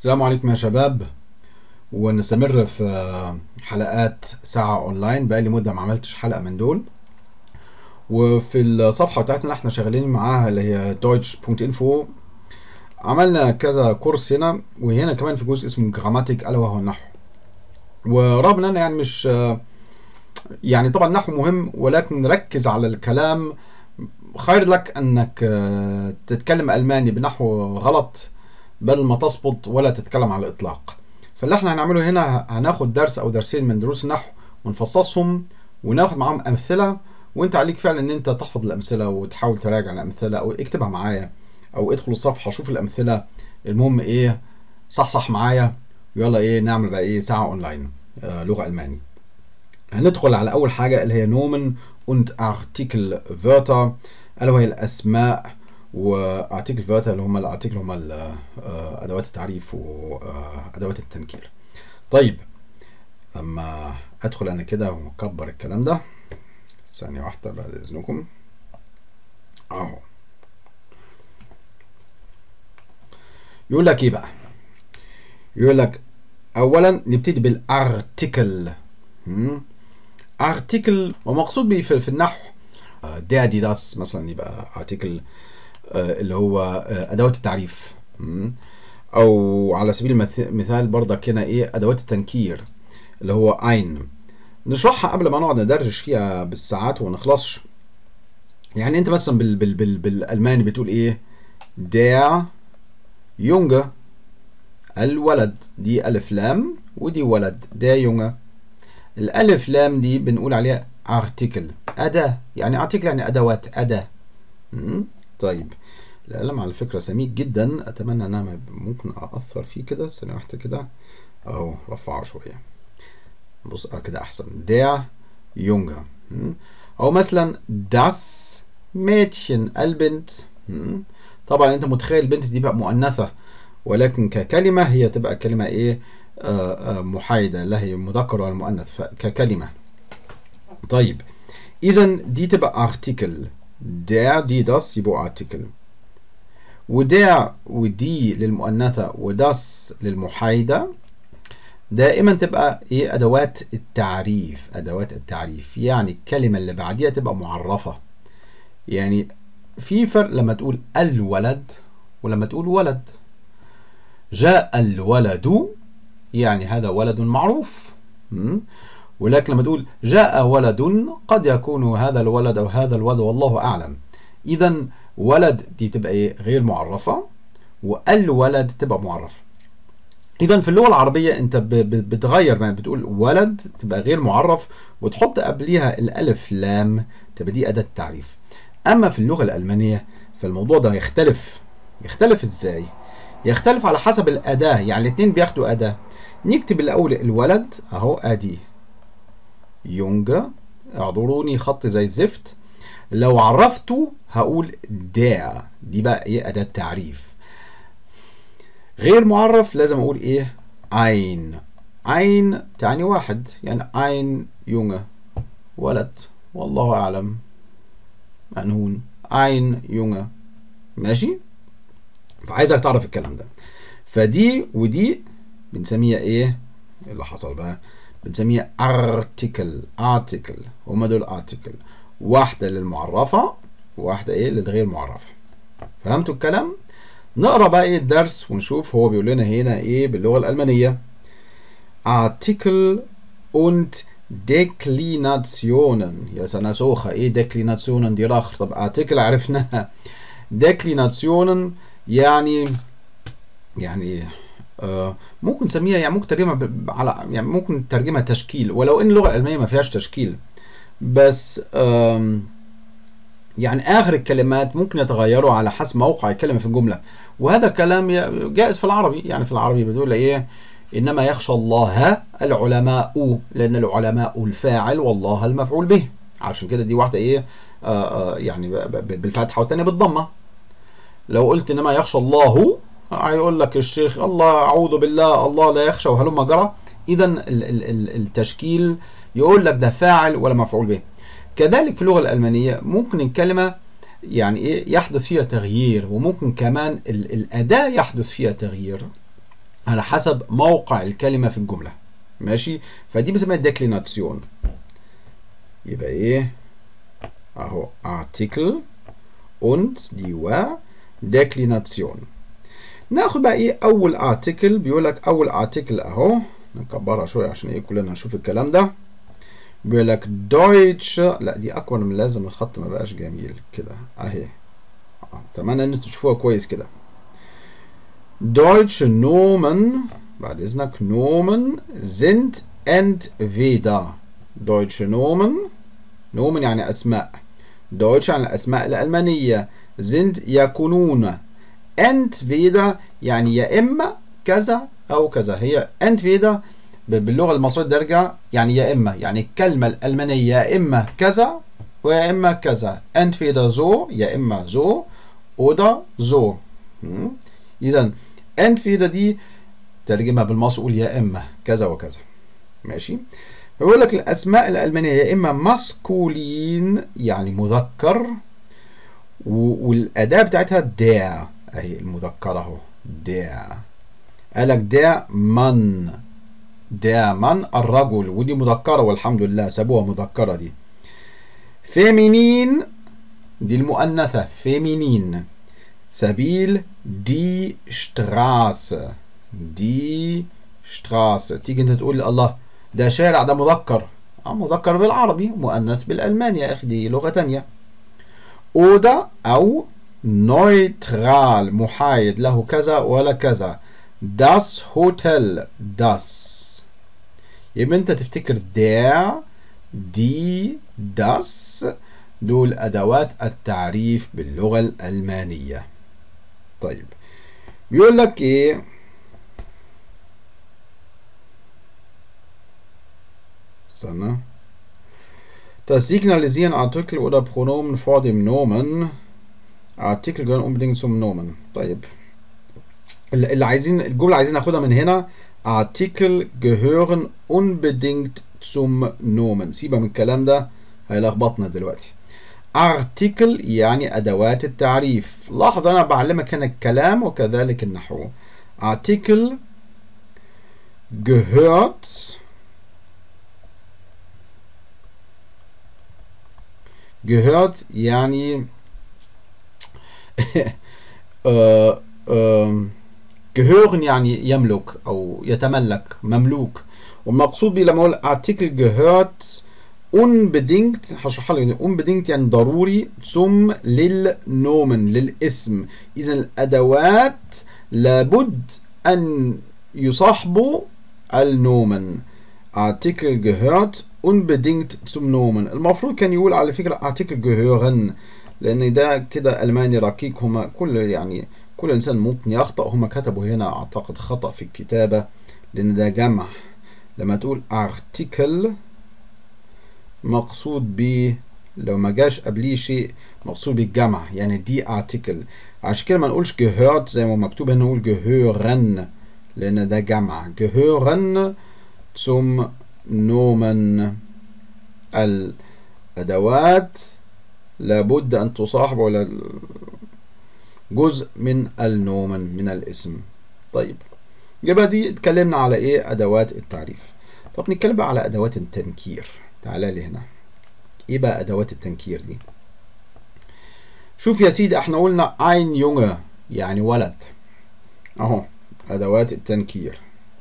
السلام عليكم يا شباب ونستمر في حلقات ساعة اونلاين بقالي مدة ما عملتش حلقة من دول وفي الصفحة بتاعتنا اللي احنا شغالين معاها اللي هي deutsch.info عملنا كذا كورس هنا وهنا كمان في جزء اسمه جراماتيك الا وهو النحو ورغم ان انا يعني مش يعني طبعا النحو مهم ولكن ركز على الكلام خير لك انك تتكلم الماني بنحو غلط بدل ما تظبط ولا تتكلم على الاطلاق فاللي احنا هنعمله هنا هناخد درس او درسين من دروس النحو ونفصصهم وناخد معاهم امثله وانت عليك فعلا ان انت تحفظ الامثله وتحاول تراجع الامثله او اكتبها معايا او ادخل الصفحه شوف الامثله المهم ايه صح صح معايا ويلا ايه نعمل بقى ايه ساعه اونلاين آه لغه الماني هندخل على اول حاجه اللي هي نومن und ارتيكل فيرتا الا وهي الاسماء وارتيكل فيرتا اللي هم الارتيكل هم ادوات التعريف وادوات التنكير طيب لما ادخل انا كده واكبر الكلام ده ثانيه واحده بعد اذنكم اهو يقول لك ايه بقى يقول لك اولا نبتدي بالارتيكل ارتيكل ومقصود به في النحو der دي das مثلا يبقى ارتيكل اللي هو ادوات التعريف او على سبيل المثال برضك هنا ايه ادوات التنكير اللي هو اين نشرحها قبل ما نقعد ندردش فيها بالساعات وما نخلصش يعني انت مثلا بال بال بال بالالماني بتقول ايه der Junge الولد دي ألف لام ودي ولد ده يونجا الألف لام دي بنقول عليها ارتكل أداة يعني ارتكل يعني أدوات أداة طيب القلم على فكرة سميك جدا أتمنى أن أنا ممكن أأثر فيه كده ثانية واحدة كده أهو رفعه شوية بص كده أحسن der Junge أو مثلا das Mädchen البنت طبعا أنت متخيل البنت دي بقى مؤنثة ولكن ككلمة هي تبقى كلمة إيه آآ آآ محايدة لا هي مذكر ولا مؤنث ككلمة طيب إذا دي تبقى ارتكل der دي das يبقوا ارتكل وder ودي للمؤنثة وداس للمحايدة دائما تبقى ايه ادوات التعريف ادوات التعريف يعني الكلمة اللي بعديها تبقى معرفة يعني في فرق لما تقول الولد ولما تقول ولد جاء الولد يعني هذا ولد معروف ولكن لما تقول جاء ولد قد يكون هذا الولد او هذا الولد والله اعلم اذا ولد دي تبقى ايه غير معرفه والولد تبقى معرفه اذا في اللغه العربيه انت بتغير ما بتقول ولد تبقى غير معرف وتحط قبليها الالف لام تبقى دي اداه تعريف اما في اللغه الالمانيه فالموضوع ده يختلف يختلف ازاي يختلف على حسب الاداه يعني الاثنين بياخدوا اداه نكتب الاول الولد اهو ادي يونجا اعذروني خط زي الزفت لو عرفته هقول دا دي بقى ايه اداه تعريف غير معرف لازم اقول ايه عين عين تعني واحد يعني عين يونجا ولد والله اعلم منهون عين يونجا ماشي فعايزك تعرف الكلام ده فدي ودي بنسميها ايه اللي حصل بقى بنسميها ارتكل ارتكل هما دول ارتكل واحدة للمعرفة وواحدة ايه للغير معرفة فهمتوا الكلام نقرا بقى ايه الدرس ونشوف هو بيقول لنا هنا ايه باللغة الألمانية Artikel und Deklinationen يا سنة سوخة ايه Deklinationen دي راخر طب Artikel عرفناها Deklinationen يعني يعني آه ممكن نسميها يعني ممكن ترجمها على يعني ممكن ترجمها تشكيل ولو ان اللغه الالمانيه ما فيهاش تشكيل بس يعني اخر الكلمات ممكن يتغيروا على حسب موقع الكلمه في الجمله وهذا كلام جائز في العربي يعني في العربي بتقول ايه انما يخشى الله العلماء لان العلماء الفاعل والله المفعول به عشان كده دي واحده ايه آآ آآ يعني بالفتحه والثانيه بالضمه لو قلت انما يخشى الله هيقول لك الشيخ الله اعوذ بالله الله لا يخشى وهلم جرى اذا التشكيل يقول لك ده فاعل ولا مفعول به كذلك في اللغه الالمانيه ممكن الكلمه يعني ايه يحدث فيها تغيير وممكن كمان ال- الاداه يحدث فيها تغيير على حسب موقع الكلمة في الجملة ماشي فدي بنسميها ديكليناتيون يبقى ايه اهو article und die و ديكليناتيون ناخد بقى ايه اول ارتكل بيقول لك اول ارتكل اهو نكبرها شويه عشان ايه كلنا نشوف الكلام ده بيقول لك دويتش لا دي اكبر من لازم الخط ما بقاش جميل كده اهي اتمنى ان انتوا تشوفوها كويس كده Deutsche Nomen, بعد إذنك Nomen sind entweder Deutsche Nomen Nomen يعني أسماء Deutsche يعني الأسماء الألمانية sind يكونون entweder يعني يا إما كذا أو كذا هي entweder باللغة المصرية درجة يعني يا إما يعني الكلمة الألمانية يا إما كذا ويا إما كذا entweder so يا إما so oder so إذا entweder دي ترجمها بالمصري قول يا إما كذا وكذا ماشي بيقول لك الأسماء الألمانية يا إما ماسكولين يعني مذكر والأداة بتاعتها der أهي المذكرة أهو der قال لك der من der من الرجل ودي مذكرة والحمد لله سابوها مذكرة دي فيمينين دي المؤنثة فيمينين سبيل دي شتراسة دي شتراسة تيجي انت تقول الله ده شارع ده مذكر اه مذكر بالعربي مؤنث بالألماني يا أخي دي لغة تانية oder أو neutral محايد له كذا ولا كذا das Hotel das يبقى انت تفتكر der دي das دول أدوات التعريف باللغة الألمانية طيب بيقول لك ايه استنى Das Signalisieren Artikel oder Pronomen vor dem Nomen. Artikel gehören unbedingt zum Nomen. طيب. اللي عايزين الجملة عايزين ناخدها من هنا. Artikel gehören unbedingt zum Nomen. سيبها من الكلام ده هيلخبطنا دلوقتي. Artikel يعني أدوات التعريف. لاحظ أنا بعلمك هنا الكلام وكذلك النحو. Artikel gehört gehört يعني äh, äh, gehören يعني يملك أو يتملك مملوك والمقصود بي لما أقول Artikel gehört unbedingt هشرحها لك unbedingt يعني ضروري zum للنومن للاسم إذا الأدوات لابد أن يصاحبوا النومن Artikel gehört unbedingt zum Nomen المفروض كان يقول على فكرة Artikel gehören لأن ده كده ألماني رقيق هما كل يعني كل إنسان ممكن يخطأ هما كتبوا هنا أعتقد خطأ في الكتابة لأن ده جمع لما تقول Artikel مقصود ب لو ما جاش قبليه شيء مقصود بالجمع يعني دي Artikel عشان كده ما نقولش gehört زي ما مكتوب هنا نقول gehören لأن ده جمع gehören zum نومن الأدوات لابد أن تصاحب ولا جزء من النومن من الاسم طيب يبقى دي اتكلمنا على ايه أدوات التعريف طب نتكلم بقى على أدوات التنكير تعالى لي هنا ايه بقى أدوات التنكير دي شوف يا سيدي احنا قلنا ein Junge يعني ولد اهو أدوات التنكير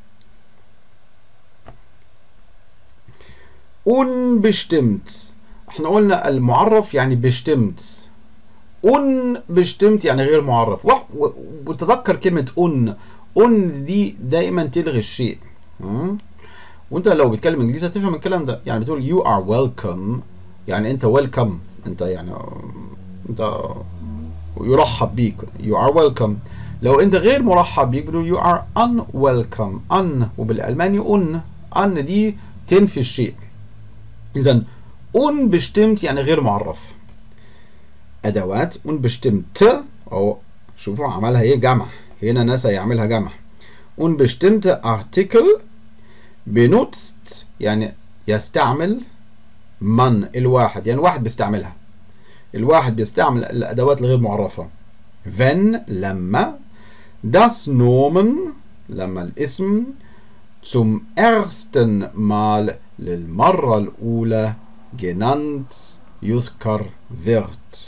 unbestimmt احنا قلنا المعرف يعني bestimmt unbestimmt يعني غير معرف وتذكر كلمة un un دي دايما تلغي الشيء وانت لو بتكلم انجليزي هتفهم الكلام ده يعني بتقول you are welcome يعني انت welcome انت يعني انت يرحب بيك you are welcome لو انت غير مرحب بيك بتقول you are unwelcome un وبالالماني un un دي تنفي الشيء إذا unbestimmt يعني غير معرف أدوات unbestimmt أو شوفوا عملها إيه جمع هنا ناس هيعملها جمع unbestimmte Artikel benutzt يعني يستعمل من الواحد يعني واحد بيستعملها الواحد بيستعمل الأدوات الغير معرفة wenn لما das Nomen لما الاسم zum ersten Mal للمرة الأولى genannt يذكر wird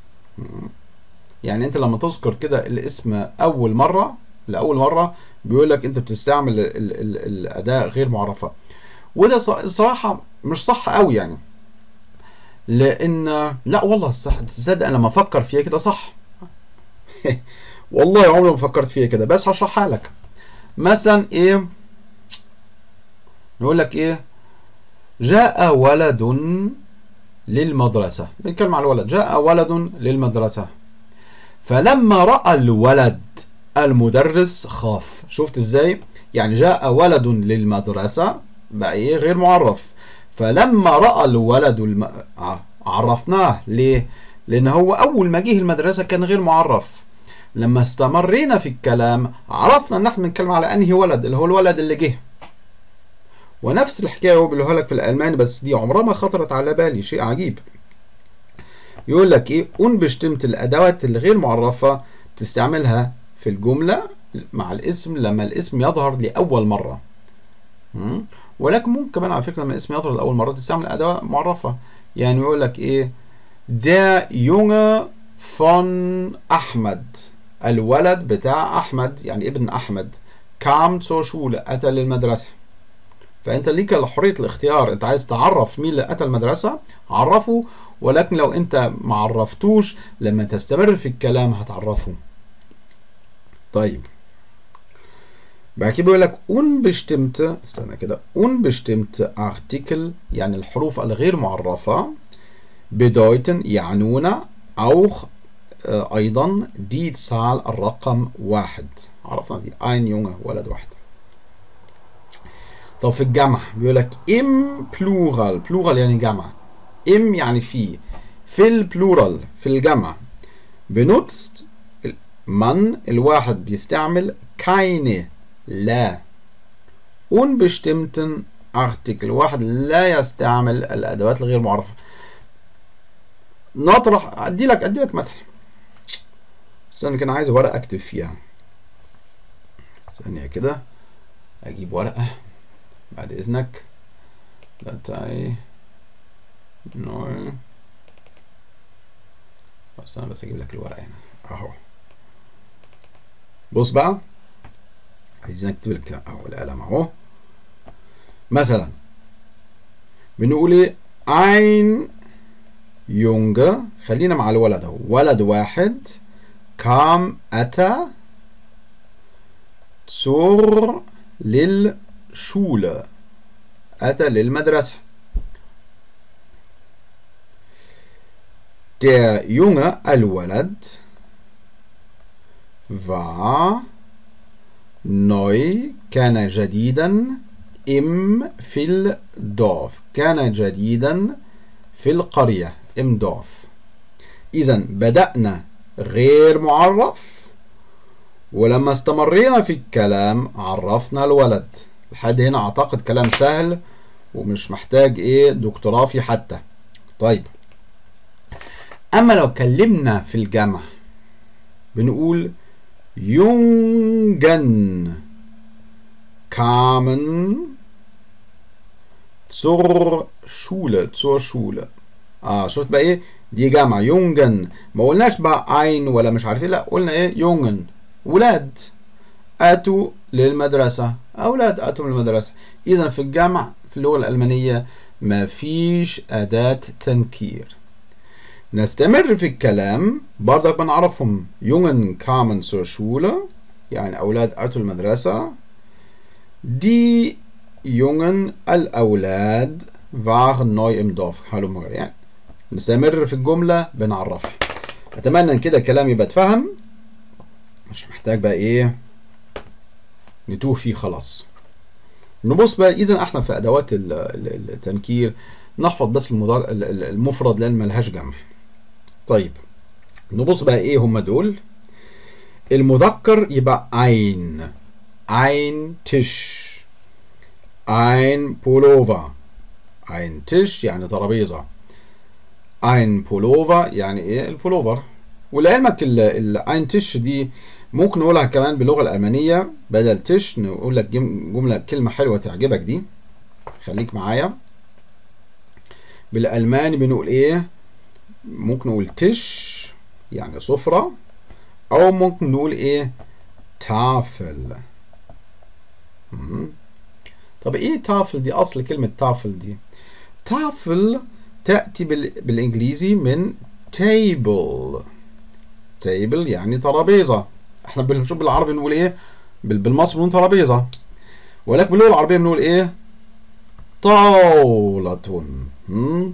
يعني انت لما تذكر كده الاسم اول مرة لأول مرة بيقول لك انت بتستعمل ال ال الأداة غير معرفة وده الصراحة مش صح قوي يعني لأن لا والله صح تصدق أنا لما أفكر فيها كده صح والله عمري ما فكرت فيها كده بس هشرحها لك مثلا ايه نقول لك ايه جاء ولد للمدرسة بنتكلم على الولد جاء ولد للمدرسة فلما رأى الولد المدرس خاف شفت ازاي يعني جاء ولد للمدرسة بقى ايه غير معرف فلما رأى الولد الم... عرفناه ليه لان هو اول ما جه المدرسة كان غير معرف لما استمرينا في الكلام عرفنا ان احنا بنتكلم على انهي ولد اللي هو الولد اللي جه ونفس الحكايه هو بيقولها لك في الالماني بس دي عمرها ما خطرت على بالي شيء عجيب يقول لك ايه unbestimmt الادوات الغير معرفه تستعملها في الجمله مع الاسم لما الاسم يظهر لاول مره ولكن ممكن كمان على فكره لما الاسم يظهر لاول مره تستعمل اداه معرفه يعني يقول لك ايه der Junge von أحمد الولد بتاع أحمد يعني ابن أحمد kam zur Schule أتى للمدرسة فأنت ليك حرية الاختيار أنت عايز تعرف مين اللي أتى المدرسة عرفه ولكن لو أنت ما عرفتوش لما تستمر في الكلام هتعرفه طيب بعد كده بيقول لك unbestimmte استنى كده unbestimmte Artikel يعني الحروف الغير معرفة bedeuten يعنون auch أيضا دي Zahl الرقم واحد عرفنا دي ein Junge ولد واحد طب في الجمع بيقول لك im plural plural يعني جمع im يعني في في البلورال في الجمع benutzt من الواحد بيستعمل keine لا unbestimmten Artikel واحد لا يستعمل الأدوات الغير معرفة نطرح أدي لك أدي لك مثل بس أنا كان عايز ورقة أكتب فيها ثانية كده أجيب ورقة بعد إذنك داتاي نوع بس أنا بس أجيب لك الورقة هنا أهو بص بقى عايزين أكتب لك أهو القلم أهو مثلا بنقول إيه ein Junge خلينا مع الولد اهو ولد واحد kam أتى zur للشولة أتى للمدرسة Der Junge الولد war neu كان جديدا im في الدورف كان جديدا في القرية im Dorf إذا بدأنا غير معرف ولما استمرينا في الكلام عرفنا الولد لحد هنا أعتقد كلام سهل ومش محتاج إيه دكتوراه فيه حتى طيب أما لو كلمنا في الجمع بنقول Jungen kamen zur Schule zur Schule اه شفت بقى ايه دي جمع يونجن ما قلناش بقى عين ولا مش عارف ايه لا قلنا ايه يونجن ولاد اتوا للمدرسه اولاد اتوا من المدرسه اذا في الجمع في اللغه الالمانيه ما فيش اداه تنكير نستمر في الكلام برضك بنعرفهم يونجن كامن zur Schule يعني أولاد أتوا المدرسة دي Jungen الأولاد waren neu im Dorf حلو يعني نستمر في الجملة بنعرفها أتمنى إن كده الكلام يبقى اتفهم مش محتاج بقى إيه نتوه فيه خلاص نبص بقى إذا إحنا في أدوات التنكير نحفظ بس المفرد لأن ملهاش جمع طيب نبص بقى إيه هم دول المذكر يبقى ein ein Tisch ein Pullover ein Tisch يعني ترابيزة ein Pullover يعني ايه البولوفر ولعلمك ال ein Tisch دي ممكن نقولها كمان باللغة الألمانية بدل تش نقول لك جم- جملة كلمة حلوة تعجبك دي خليك معايا بالألماني بنقول إيه ممكن نقول تش يعني سفرة أو ممكن نقول إيه تافل مم. طب إيه تافل دي أصل كلمة تافل دي تافل تأتي بال... بالإنجليزي من table table يعني ترابيزة احنا بنشوف بالعربي بنقول ايه بال- بالمصري بنقول ترابيزة ولكن باللغة العربية بنقول ايه طاولة هم؟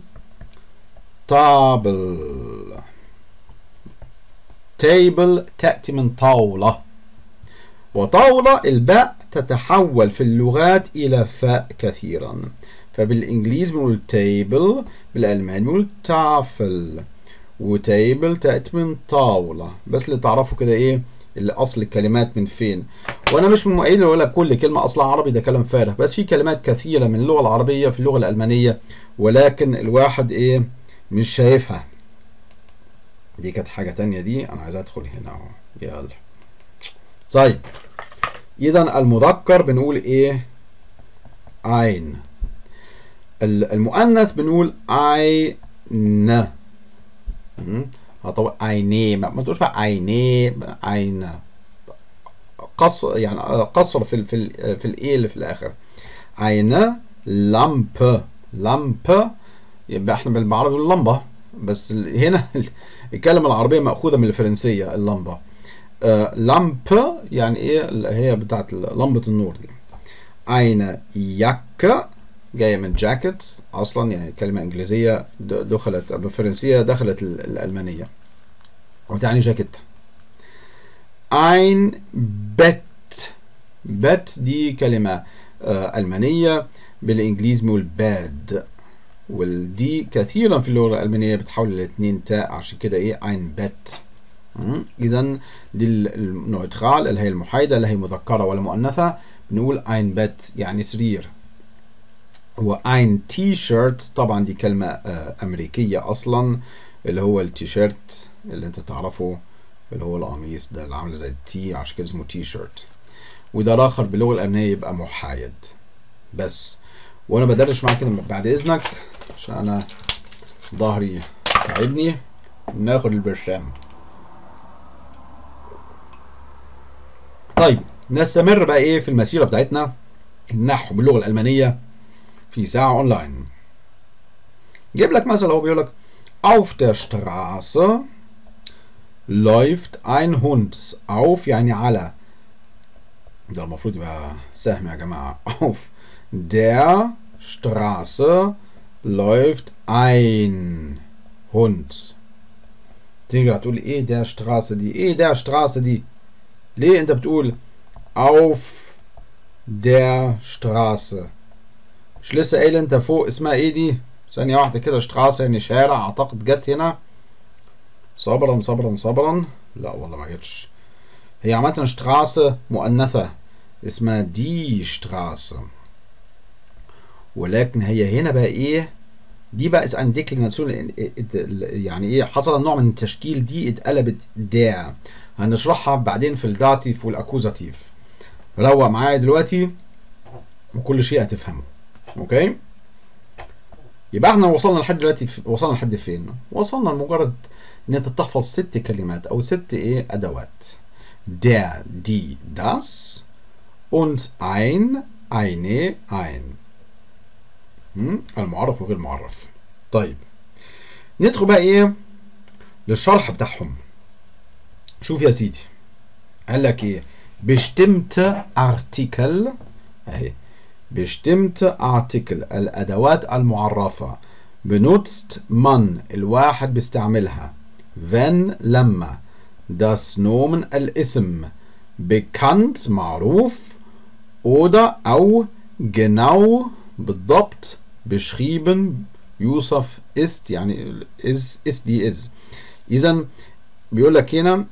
تابل تيبل تأتي من طاولة وطاولة الباء تتحول في اللغات إلى فاء كثيرا فبالإنجليزي بنقول تيبل بالألماني بنقول تافل وتيبل تأتي من طاولة بس اللي تعرفوا كده إيه اللي أصل الكلمات من فين وأنا مش من مؤيد أقول لك كل كلمة أصلها عربي ده كلام فارغ بس في كلمات كثيرة من اللغة العربية في اللغة الألمانية ولكن الواحد إيه مش شايفها دي كانت حاجة تانية دي أنا عايز أدخل هنا أهو يلا طيب إذا المذكر بنقول إيه عين ال- المؤنث بنقول عين مم. هطول عينيه ما ما تقولش بقى عينيه عين قصر يعني قصر في ال في ال في الايه اللي في الاخر عين لامب لامب يبقى احنا بالعربي بنقول لمبه بس ال- هنا الكلمه العربيه ماخوذه من الفرنسيه اللمبه آه لامب يعني ايه اللي هي بتاعت لمبه النور دي eine Jacke جايه من جاكيت اصلا يعني كلمه انجليزيه د- دخلت بالفرنسيه دخلت ال- الالمانيه وتعني جاكيت ein Bett Bett دي كلمه آه المانيه بالانجليزي بنقول bed والدي كثيرا في اللغه الالمانيه بتحول لاثنين تاء عشان كده ايه ein Bett اذا دي ال- النوترال اللي هي المحايده اللي هي مذكره ولا مؤنثه بنقول ein Bett يعني سرير هو ein T-shirt طبعا دي كلمة آه، أمريكية أصلا اللي هو التيشيرت اللي أنت تعرفه اللي هو القميص ده اللي عامل زي التي عشان كده اسمه تي شيرت وده الآخر باللغة الألمانية يبقى محايد بس وأنا بدردش معاك كده بعد إذنك عشان أنا ظهري تعبني ناخد البرشام طيب نستمر بقى إيه في المسيرة بتاعتنا النحو باللغة الألمانية في ساعة أونلاين جيب لك مثلا هو بيقول لك auf der Straße läuft ein Hund auf يعني على ده المفروض يبقى سهم يا جماعة auf der Straße läuft ein Hund تيجي هتقول ايه der Straße دي ايه der Straße دي ليه انت بتقول auf der Straße مش لسه قايل انت فوق اسمها ايه دي ثانية واحدة كده شتراسة يعني شارع اعتقد جت هنا صبرا صبرا صبرا لا والله ما جتش هي عامة شتراسة مؤنثة اسمها دي شتراسة ولكن هي هنا بقى ايه دي بقى اس ان ديكليناسيون يعني ايه حصل نوع من التشكيل دي اتقلبت دا هنشرحها بعدين في الداتيف والاكوزاتيف روق معايا دلوقتي وكل شيء هتفهمه اوكي يبقى احنا وصلنا لحد دلوقتي في... وصلنا لحد فين وصلنا لمجرد ان انت تحفظ ست كلمات او ست ايه ادوات der die das und ein eine ein هم؟ المعرف وغير المعرف طيب ندخل بقى ايه للشرح بتاعهم شوف يا سيدي قال لك ايه bestimmte Artikel اهي bestimmte Artikel الأدوات المعرفة benutzt man الواحد بيستعملها wenn لما das Nomen الاسم bekannt معروف oder أو genau بالضبط beschrieben يوصف ist يعني is ist دي is إذا بيقول لك هنا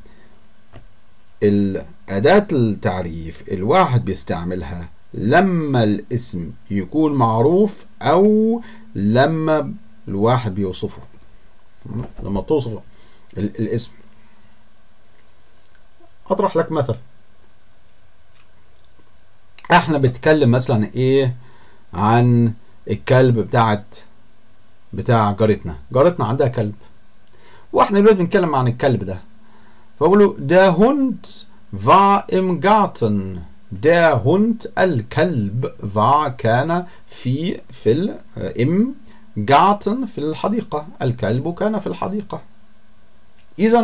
الأداة التعريف الواحد بيستعملها لما الاسم يكون معروف او لما الواحد بيوصفه لما توصف ال- الاسم هطرح لك مثل احنا بنتكلم مثلا ايه عن الكلب بتاعت بتاع جارتنا جارتنا عندها كلب واحنا دلوقتي بنتكلم عن الكلب ده فبقولوا der Hund war im Garten der Hund الكلب war كان في في ال im Garten في الحديقة الكلب كان في الحديقة إذا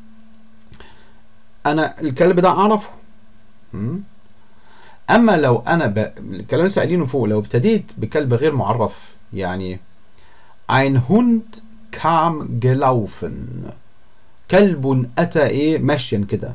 أنا الكلب ده أعرفه م? أما لو أنا ب... الكلام اللي سألينه فوق لو ابتديت بكلب غير معرف يعني ein Hund kam gelaufen كلب أتى إيه مشيا كده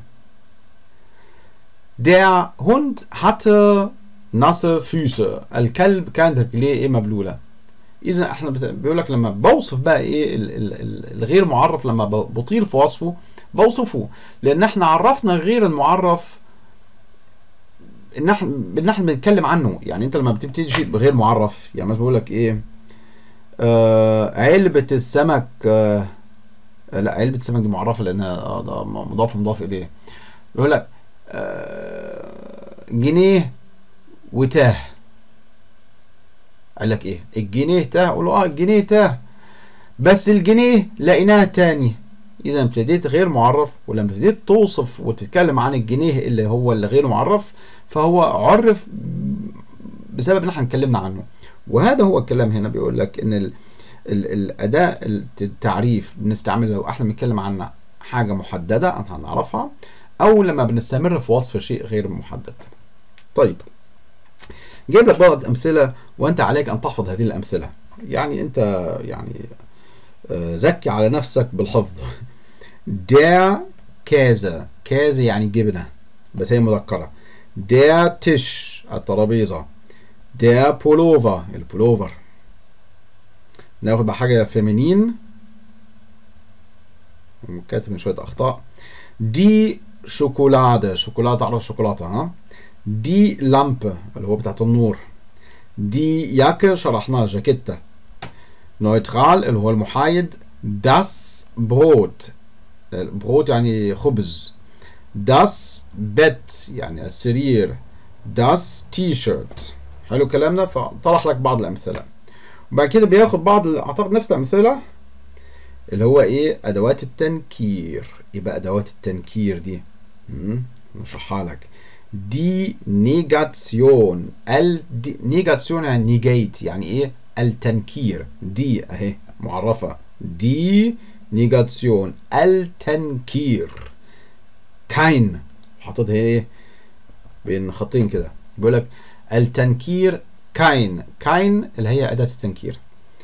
Der Hund hatte nasse Füße الكلب كانت رجليه إيه مبلولة إذا إحنا بت... بيقول لك لما بوصف بقى إيه ال... ال... ال... الغير معرف لما ب... بطير في وصفه بوصفه لأن إحنا عرفنا غير المعرف ان احنا ان احنا بنتكلم عنه يعني انت لما بتبتدي شيء بغير معرف يعني مثلا بقول لك ايه آه علبة السمك آه لا علبة السمك دي معرفة لانها آه ده مضاف مضاف اليه بيقول لك آه جنيه وتاه قال لك ايه الجنيه تاه اقول له اه الجنيه تاه بس الجنيه لقيناه تاني اذا ابتديت غير معرف ولما ابتديت توصف وتتكلم عن الجنيه اللي هو اللي غير معرف فهو عرف بسبب ان احنا اتكلمنا عنه وهذا هو الكلام هنا بيقول لك ان ال ال الاداء التعريف بنستعمله لو احنا بنتكلم عن حاجه محدده هنعرفها او لما بنستمر في وصف شيء غير محدد طيب جايب لك بعض امثله وانت عليك ان تحفظ هذه الامثله يعني انت يعني زكي على نفسك بالحفظ der Käse Käse يعني جبنة بس هي مذكرة der Tisch الترابيزة der Pullover البولوفر ناخد بقى حاجة فيمينين كاتب من شوية أخطاء دي شوكولادة شوكولاتة عرف شوكولاتة ها دي لامبة اللي هو بتاعت النور دي ياكة شرحناها جاكيتة نويترال اللي هو المحايد das Brot بروت يعني خبز das Bett يعني السرير das T-shirt حلو كلامنا فطرح لك بعض الأمثلة وبعد كده بياخد بعض أعتقد نفس الأمثلة اللي هو إيه أدوات التنكير يبقى أدوات التنكير دي نشرحها لك دي نيجاتسيون النيجاتسيون يعني نيجيت يعني إيه التنكير دي اهي معرفة دي نيجاتسيون التنكير كاين حاططها ايه بين خطين كده بيقول لك التنكير كاين كاين اللي هي أداة التنكير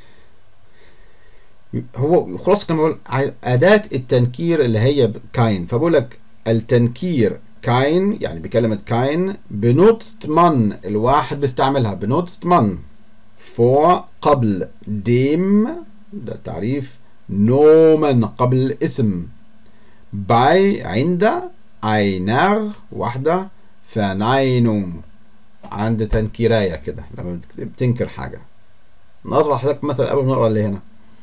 هو خلاص كما بقول أداة التنكير اللي هي كاين فبقول لك التنكير كاين يعني بكلمة كاين benutzt man الواحد بيستعملها benutzt man vor قبل dem ده تعريف نومن قبل الاسم bei عند einer واحدة Verneinung عند تنكيراية كده لما بتنكر حاجة نطرح لك مثل قبل ما نقرا اللي هنا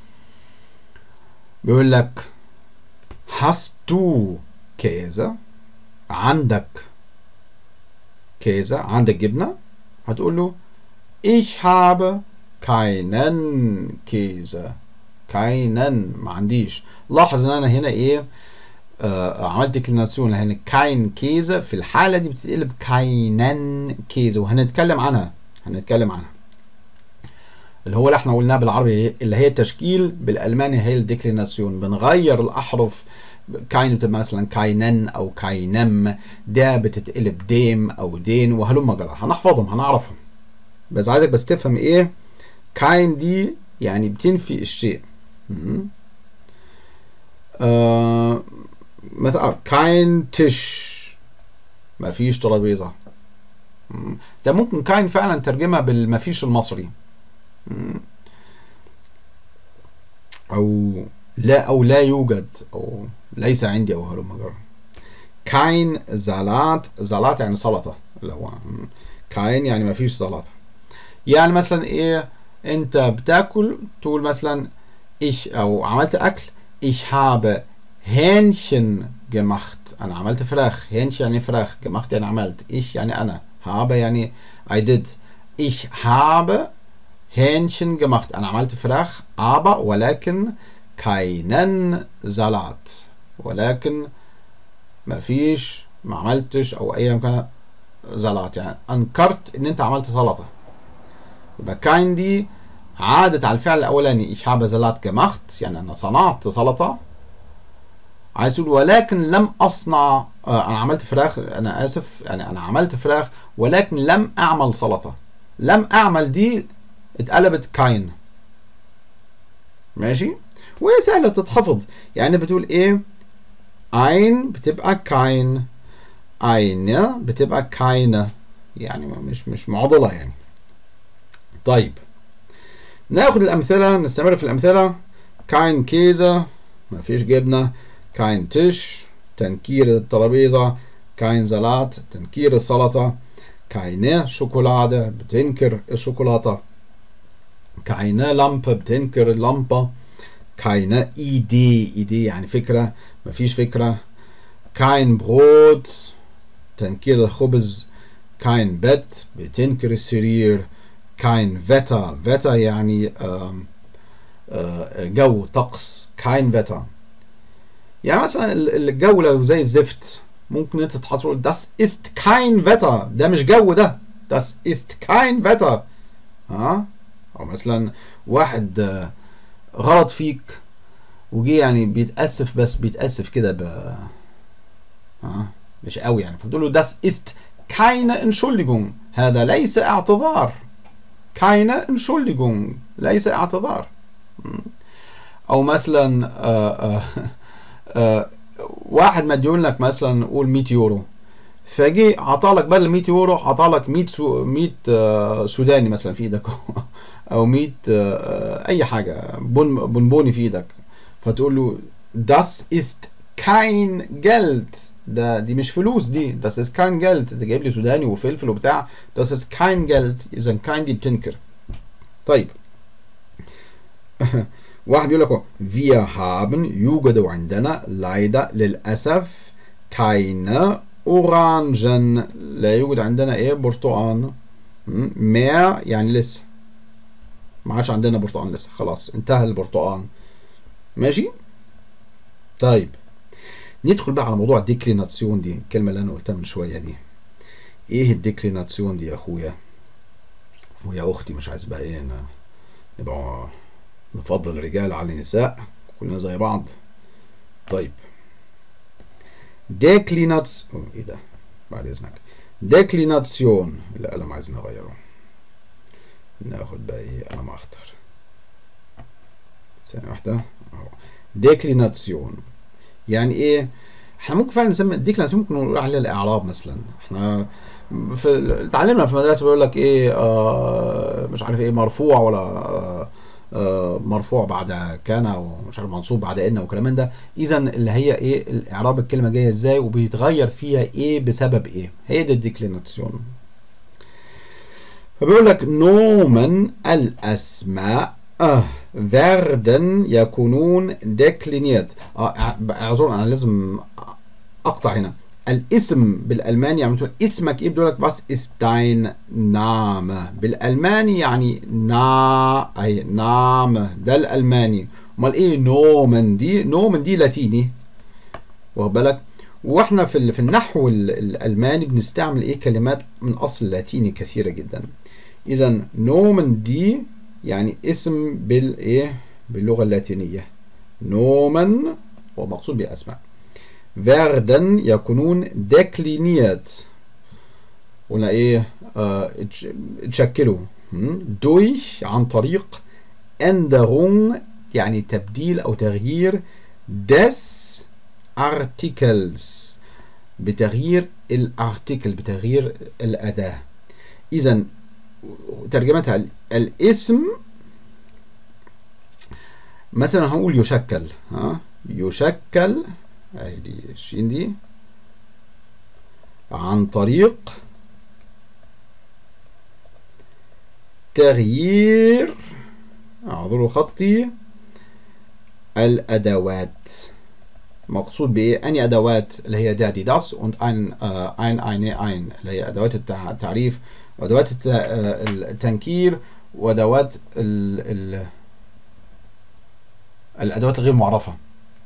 بيقول لك hast du Käse عندك كيزة عندك جبنة هتقول له Ich habe keinen Käse. keinen ما عنديش. لاحظ ان انا هنا ايه آه عملت ديكليناسيون هنا كاين كيزة في الحالة دي بتتقلب كاينن كيزة وهنتكلم عنها هنتكلم عنها. اللي هو اللي احنا قلناه بالعربي اللي هي التشكيل بالالماني هي الديكليناسيون بنغير الاحرف كاين بتبقى مثلا كاينن او كاينم ده بتتقلب ديم او دين وهلم جرى هنحفظهم هنعرفهم. بس عايزك بس تفهم ايه كاين دي يعني بتنفي الشيء آه مثلا كاين تش ما فيش ترابيزة ده ممكن كاين فعلا ترجمها بالما فيش المصري او لا او لا يوجد او ليس عندي او هلم جرى كاين زالات زالات يعني سلطة اللي هو كاين يعني ما فيش سلطة يعني مثلا ايه انت بتاكل تقول مثلا ich او عملت اكل ich habe Hähnchen gemacht أنا عملت فراخ هنش يعني فراخ gemacht يعني عملت ich يعني أنا habe يعني I did ich habe Hähnchen gemacht أنا عملت فراخ aber ولكن keinen Salat ولكن ما فيش ما عملتش أو أي كان زلات يعني أنكرت إن أنت عملت سلطة يبقى kein دي عادت على الفعل الأولاني ich habe Salat gemacht يعني أنا صنعت سلطة عايز تقول ولكن لم أصنع آه أنا عملت فراخ أنا آسف يعني أنا عملت فراخ ولكن لم أعمل سلطة لم أعمل دي اتقلبت كاين ماشي وهي سهلة تتحفظ يعني بتقول إيه ein بتبقى كاين eine بتبقى كاينة يعني مش مش معضلة يعني طيب ناخد الأمثلة نستمر في الأمثلة كاين كيزة مفيش جبنة كاين تش تنكير الترابيزة كاين زلات تنكير السلطة كاينة شوكولادة بتنكر الشوكولاتة كاينة لامبة بتنكر اللمبة كاينة ايدي ايدي يعني فكرة مفيش فكرة كاين برود تنكير الخبز كاين بيت بتنكر السرير كاين فيتا فيتا يعني آم آه جو طقس كاين فيتا يعني مثلا الجو لو زي الزفت ممكن انت تحصل das ist kein Wetter ده مش جو ده das ist kein Wetter ها او مثلا واحد آه غلط فيك وجي يعني بيتأسف بس بيتأسف كده ب ها مش قوي يعني فبتقول له das ist keine Entschuldigung هذا ليس اعتذار keine Entschuldigung ليس اعتذار او مثلا آآ آآ واحد مديون لك مثلا قول 100 يورو فجي عطالك بدل 100 يورو عطالك 100 سو 100 سوداني مثلا في ايدك او 100 اي حاجه بن بونبوني في ايدك فتقول له das ist kein Geld ده دي مش فلوس دي das ist kein Geld ده جايب لي سوداني وفلفل وبتاع das ist kein Geld اذا kein دي بتنكر طيب واحد بيقول لك wir haben يوجد عندنا leider للأسف keine Orangen لا يوجد عندنا ايه برتقان mehr يعني لسه ما عادش عندنا برتقان لسه خلاص انتهى البرتقان ماشي طيب ندخل بقى على موضوع الديكليناسيون دي الكلمه اللي انا قلتها من شويه دي ايه الديكليناسيون دي يا اخويا ويا اختي مش عايز بقى ايه نبقى نفضل الرجال على النساء كلنا زي بعض طيب ديكليناتس ايه ده بعد اذنك ديكليناسيون القلم عايزين نغيره ناخد بقى ايه قلم اخضر ثانية واحدة اهو ديكليناسيون يعني ايه احنا ممكن فعلا نسمي الديكليناسيون ممكن نقول عليها الاعراب مثلا احنا في اتعلمنا في المدرسه بيقول لك ايه آه مش عارف ايه مرفوع ولا آه آه مرفوع بعد كان ومش عارف منصوب بعد ان وكلام من ده اذا اللي هي ايه الاعراب الكلمه جايه ازاي وبيتغير فيها ايه بسبب ايه هي دي الديكليناسيون فبيقول لك نومن الاسماء آه werden يكونون ديكلينيات آه اعذروا انا لازم اقطع هنا الاسم بالالماني يعني مثلا اسمك ايه بيقول لك was ist dein Name بالالماني يعني نا اي نام ده الالماني امال ايه نومن دي نومن دي لاتيني واخد بالك واحنا في في النحو الالماني بنستعمل ايه كلمات من اصل لاتيني كثيره جدا اذا نومن دي يعني اسم بالايه باللغه اللاتينيه نومن هو مقصود باسماء werden يكونون dekliniert قلنا ايه آه اتشكلوا durch عن طريق Änderung يعني تبديل او تغيير des artikels بتغيير الارتيكل بتغيير الاداه اذا ترجمتها الاسم مثلا هنقول يشكل ها يشكل اهي دي الشين دي عن طريق تغيير اعذروا خطي الادوات مقصود بايه اني ادوات اللي هي der die das und ein äh, ein eine ein اللي هي ادوات التع- التعريف وادوات الت- آه، التنكير وادوات ال ال الادوات الغير معرفه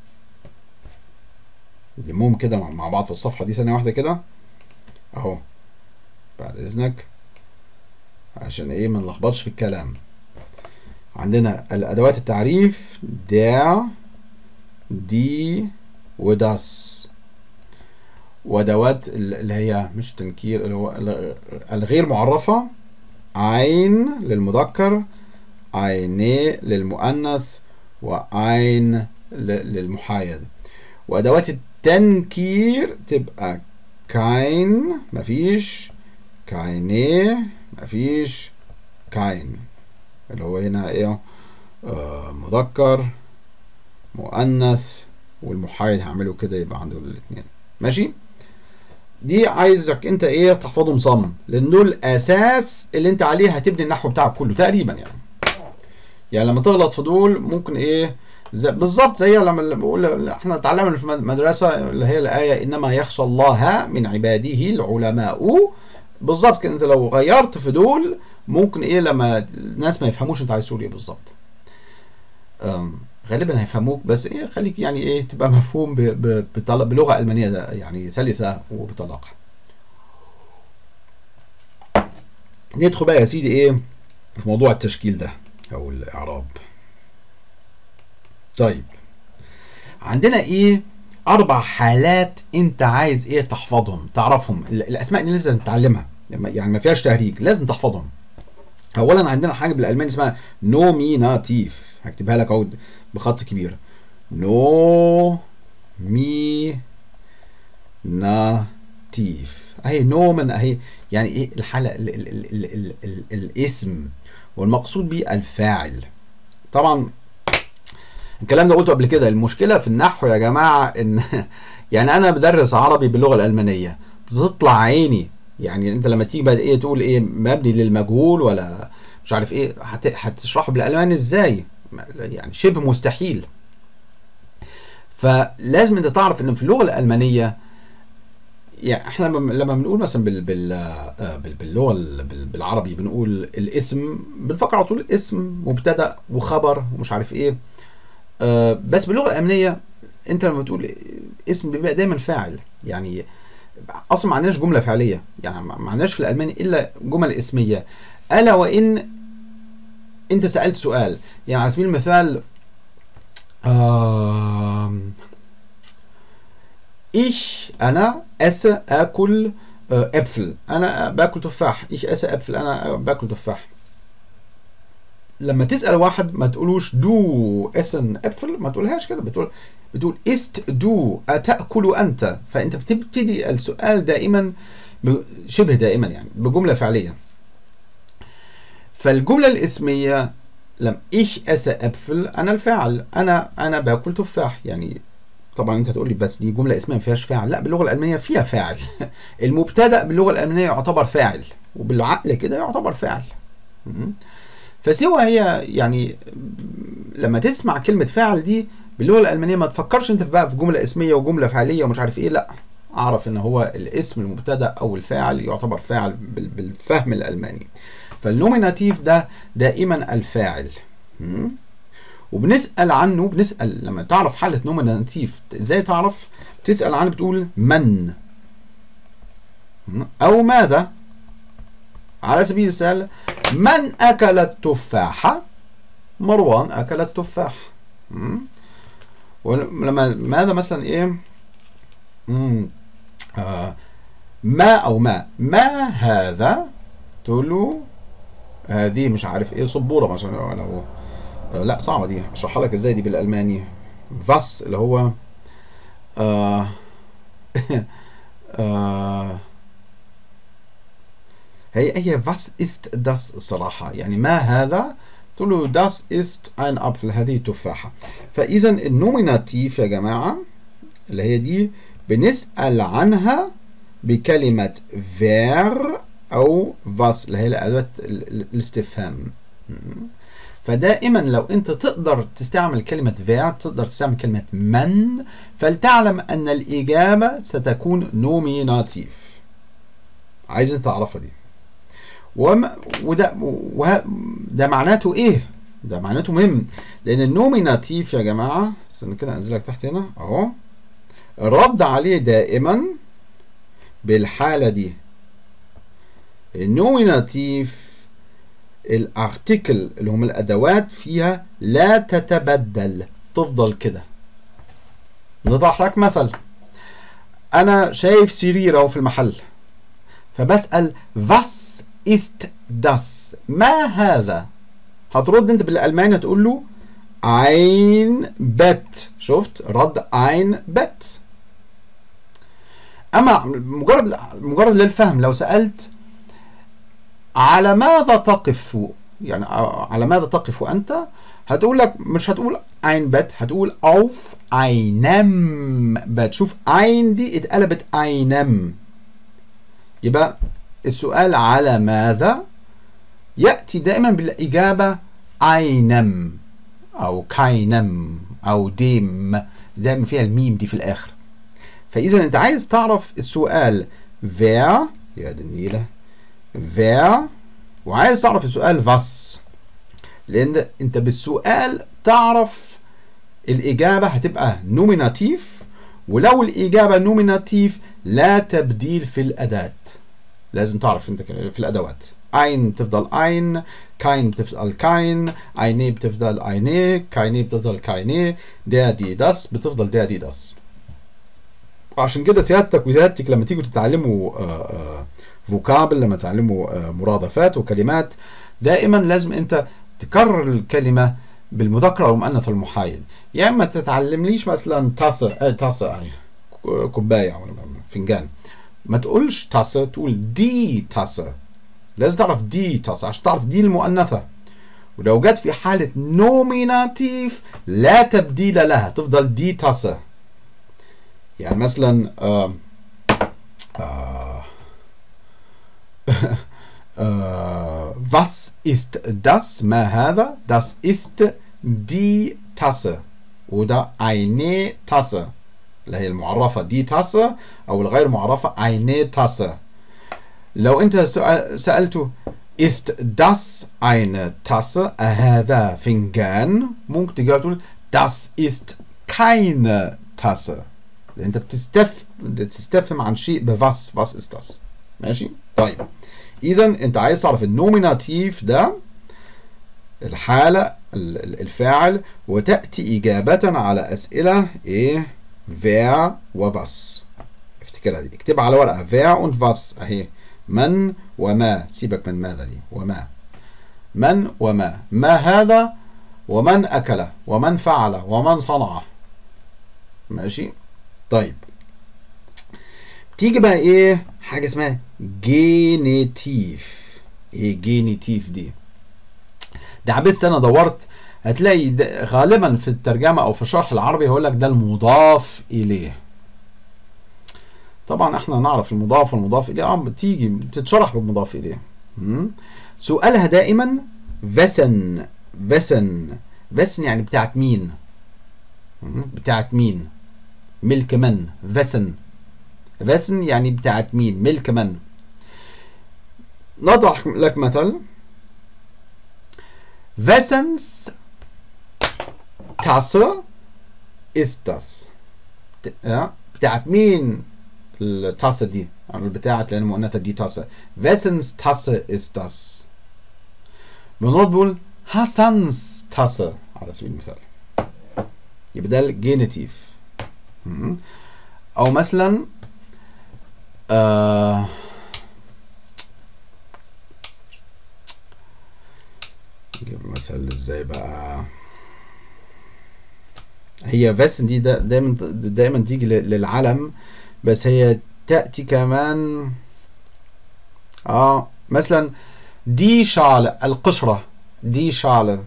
نلمهم كده مع- مع بعض في الصفحه دي ثانيه واحده كده اهو بعد اذنك عشان ايه ما نلخبطش في الكلام عندنا الادوات التعريف der die وdas وادوات ال- اللي هي مش تنكير اللي هو ال- الغير معرفه ein للمذكر eine للمؤنث وein ل- للمحايد وادوات التنكير تبقى kein مفيش keine مفيش kein اللي هو هنا ايه آه مذكر مؤنث والمحايد هعمله كده يبقى عنده الاثنين ماشي دي عايزك انت ايه تحفظهم صم لان دول اساس اللي انت عليه هتبني النحو بتاعك كله تقريبا يعني يعني لما تغلط في دول ممكن ايه زي بالظبط زي لما بقول احنا اتعلمنا في مدرسه اللي هي الايه انما يخشى الله من عباده العلماء بالظبط كده انت لو غيرت في دول ممكن ايه لما الناس ما يفهموش انت عايز تقول ايه بالظبط أم، غالبا هيفهموك بس ايه خليك يعني ايه تبقى مفهوم ب- ب- بطل- بلغه المانيه ده يعني سلسه وبطلاقه ندخل بقى يا سيدي ايه في موضوع التشكيل ده او الاعراب طيب عندنا ايه اربع حالات انت عايز ايه تحفظهم تعرفهم ال- الاسماء دي لازم تتعلمها لما- يعني ما فيهاش تهريج لازم تحفظهم اولا عندنا حاجه بالالماني اسمها نوميناتيف هكتبها لك اهو بخط كبير نو مي ناتيف اهي نومن اهي يعني ايه الحاله ال ال ال ال ال ال الاسم والمقصود به الفاعل طبعا الكلام ده قلته قبل كده المشكله في النحو يا جماعه ان يعني انا بدرس عربي باللغه الالمانيه بتطلع عيني يعني انت لما تيجي بقى ايه تقول ايه مبني للمجهول ولا مش عارف ايه هت- هتشرحه بالالماني ازاي يعني شبه مستحيل فلازم انت تعرف ان في اللغه الالمانيه يعني احنا لما لما بنقول مثلا بال بال آه، بال- باللغه ال- بال- بالعربي بنقول الاسم بنفكر على طول اسم مبتدا وخبر ومش عارف ايه آه، بس باللغه الالمانيه انت لما بتقول اسم بيبقى دايما فاعل يعني اصلا ما عندناش جمله فعليه يعني ما ما عندناش في الالماني الا جمل اسميه الا وان انت سالت سؤال يعني على سبيل المثال آم، ich انا esse اكل آه، ابفل انا باكل تفاح ich esse ابفل انا باكل تفاح لما تسال واحد ما تقولوش دو اسن ابفل ما تقولهاش كده بتقول بتقول است دو اتاكل انت فانت بتبتدي السؤال دائما ب- شبه دائما يعني بجمله فعليه فالجمله الاسميه لم ich esse ابفل انا الفاعل انا انا باكل تفاح يعني طبعا انت هتقول لي بس دي جمله اسميه ما فيهاش فاعل لا باللغه الالمانيه فيها فاعل المبتدا باللغه الالمانيه يعتبر فاعل وبالعقل كده يعتبر فاعل م? فسوى هي يعني لما تسمع كلمه فاعل دي باللغه الالمانيه ما تفكرش انت بقى في جمله اسميه وجمله فعليه ومش عارف ايه لا اعرف ان هو الاسم المبتدا او الفاعل يعتبر فاعل بال- بالفهم الالماني فالنوميناتيف ده دائما الفاعل م? وبنسال عنه بنسال لما تعرف حاله نوميناتيف ازاي تعرف تسال عنه بتقول من م? او ماذا على سبيل المثال من اكل التفاحه مروان اكل التفاح م? ولما ماذا مثلا ايه مم. آه ما او ما ما هذا تقول له هذه مش عارف ايه سبوره مثلا ولا هو آه لا صعبه دي اشرحها لك ازاي دي بالالماني فاس اللي هو آه آه هي هي was ist das الصراحة يعني ما هذا تقول له das ist ein Apfel هذه تفاحة فإذا النوميناتيف يا جماعة اللي هي دي بنسأل عنها بكلمة wer أو was اللي هي الأداة ال- ال- الاستفهام م. فدائما لو انت تقدر تستعمل كلمة wer تقدر تستعمل كلمة من فلتعلم ان الاجابة ستكون نوميناتيف عايز انت تعرفها دي وما وده وه- ده معناته ايه؟ ده معناته مهم لان النوميناتيف يا جماعه استنى كده انزلك تحت هنا اهو الرد عليه دائما بالحاله دي النوميناتيف الارتكل اللي هم الادوات فيها لا تتبدل تفضل كده نضح لك مثل انا شايف سرير اهو في المحل فبسأل was ist das ما هذا هترد انت بالالماني هتقول له ein Bett شفت رد ein Bett اما مجرد مجرد للفهم لو سألت على ماذا تقف يعني على ماذا تقف انت هتقول لك مش هتقول ein Bett هتقول auf einem Bett شوف ein دي اتقلبت einem يبقى السؤال على ماذا يأتي دائما بالإجابة einem أو keinem أو dem دائما فيها الميم دي في الآخر فإذا أنت عايز تعرف السؤال wer يا دي النيلة wer وعايز تعرف السؤال was لأن أنت بالسؤال تعرف الإجابة هتبقى نوميناتيف ولو الإجابة نوميناتيف لا تبديل في الأداة لازم تعرف انت كده في الادوات ein بتفضل ein kein بتفضل kein eine بتفضل eine keine بتفضل keine der die das بتفضل der die das وعشان كده سيادتك وسيادتك لما تيجوا تتعلموا فوكابل لما تتعلموا آه، مرادفات وكلمات دائما لازم انت تكرر الكلمه بالمذكر او المؤنث المحايد يا اما تتعلمليش مثلا تاسه آه، تاسه يعني كوبايه او فنجان ما تقولش تاسه تقول دي تاسه لازم تعرف دي تاسه عشان تعرف دي المؤنثه ولو جت في حالة نوميناتيف لا تبديل لها تفضل دي تاسه يعني مثلا آه آه آه was ist das ما هذا das ist die Tasse وده eine Tasse اللي هي المعرفة دي تاسة أو الغير معرفة eine Tasse لو أنت سؤال- سألته ist das eine Tasse هذا فنجان ممكن تجاوب تقول das ist keine Tasse لأن أنت بتستف... بتستفهم عن شيء بوس was ist das ماشي طيب إذا أنت عايز تعرف النوميناتيف ده الحالة ال- ال- الفاعل وتأتي إجابة على أسئلة إيه wer وwas افتكرها دي اكتبها على ورقة wer und was أهي من وما سيبك من ماذا دي وما من وما ما هذا ومن أكل ومن فعل ومن صنع ماشي طيب تيجي بقى ايه حاجة اسمها جينيتيف ايه جينيتيف دي ده عبست انا دورت هتلاقي ده غالبا في الترجمه او في الشرح العربي هيقول لك ده المضاف اليه طبعا احنا نعرف المضاف والمضاف اليه اه بتيجي بتتشرح بالمضاف اليه مم. سؤالها دائما وسن وسن وسن يعني بتاعت مين مم. بتاعت مين ملك من وسن وسن يعني بتاعت مين ملك من نضع لك مثل Wessens Tasse ist das؟ ت- ja, بتاعت مين التاسة دي؟ يعني بتاعت لأن مؤنثة دي تاسة. Wessens Tasse ist das؟ بنرد بقول Hassans Tasse على سبيل المثال. يبقى ده الجينيتيف. مم. أو مثلا آه نجيب مثل ازاي بقى هي فيسن دي دا دايما دايما تيجي ل- للعلم بس هي تأتي كمان اه مثلا دي شالة القشرة دي شالة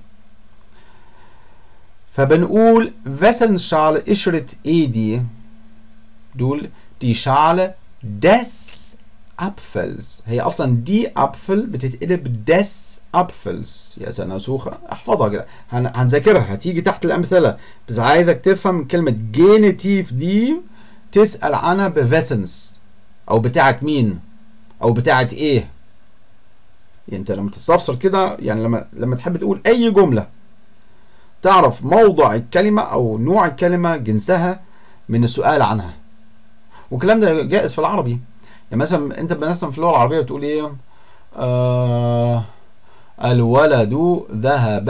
فبنقول وسن شالة قشرة ايه دي دول دي شالة des Apfels هي اصلا دي ابفل بتتقلب des Apfels يا سنة سوخة احفظها كده هن- هنذاكرها هتيجي تحت الامثلة بس عايزك تفهم كلمة جينيتيف دي تسأل عنها بفيسنس او بتاعت مين او بتاعت ايه يعني انت لما تستفسر كده يعني لما لما تحب تقول اي جمله تعرف موضع الكلمه او نوع الكلمه جنسها من السؤال عنها والكلام ده جائز في العربي يعني مثلا انت مثلا في اللغه العربيه بتقول ايه آه الولد ذهب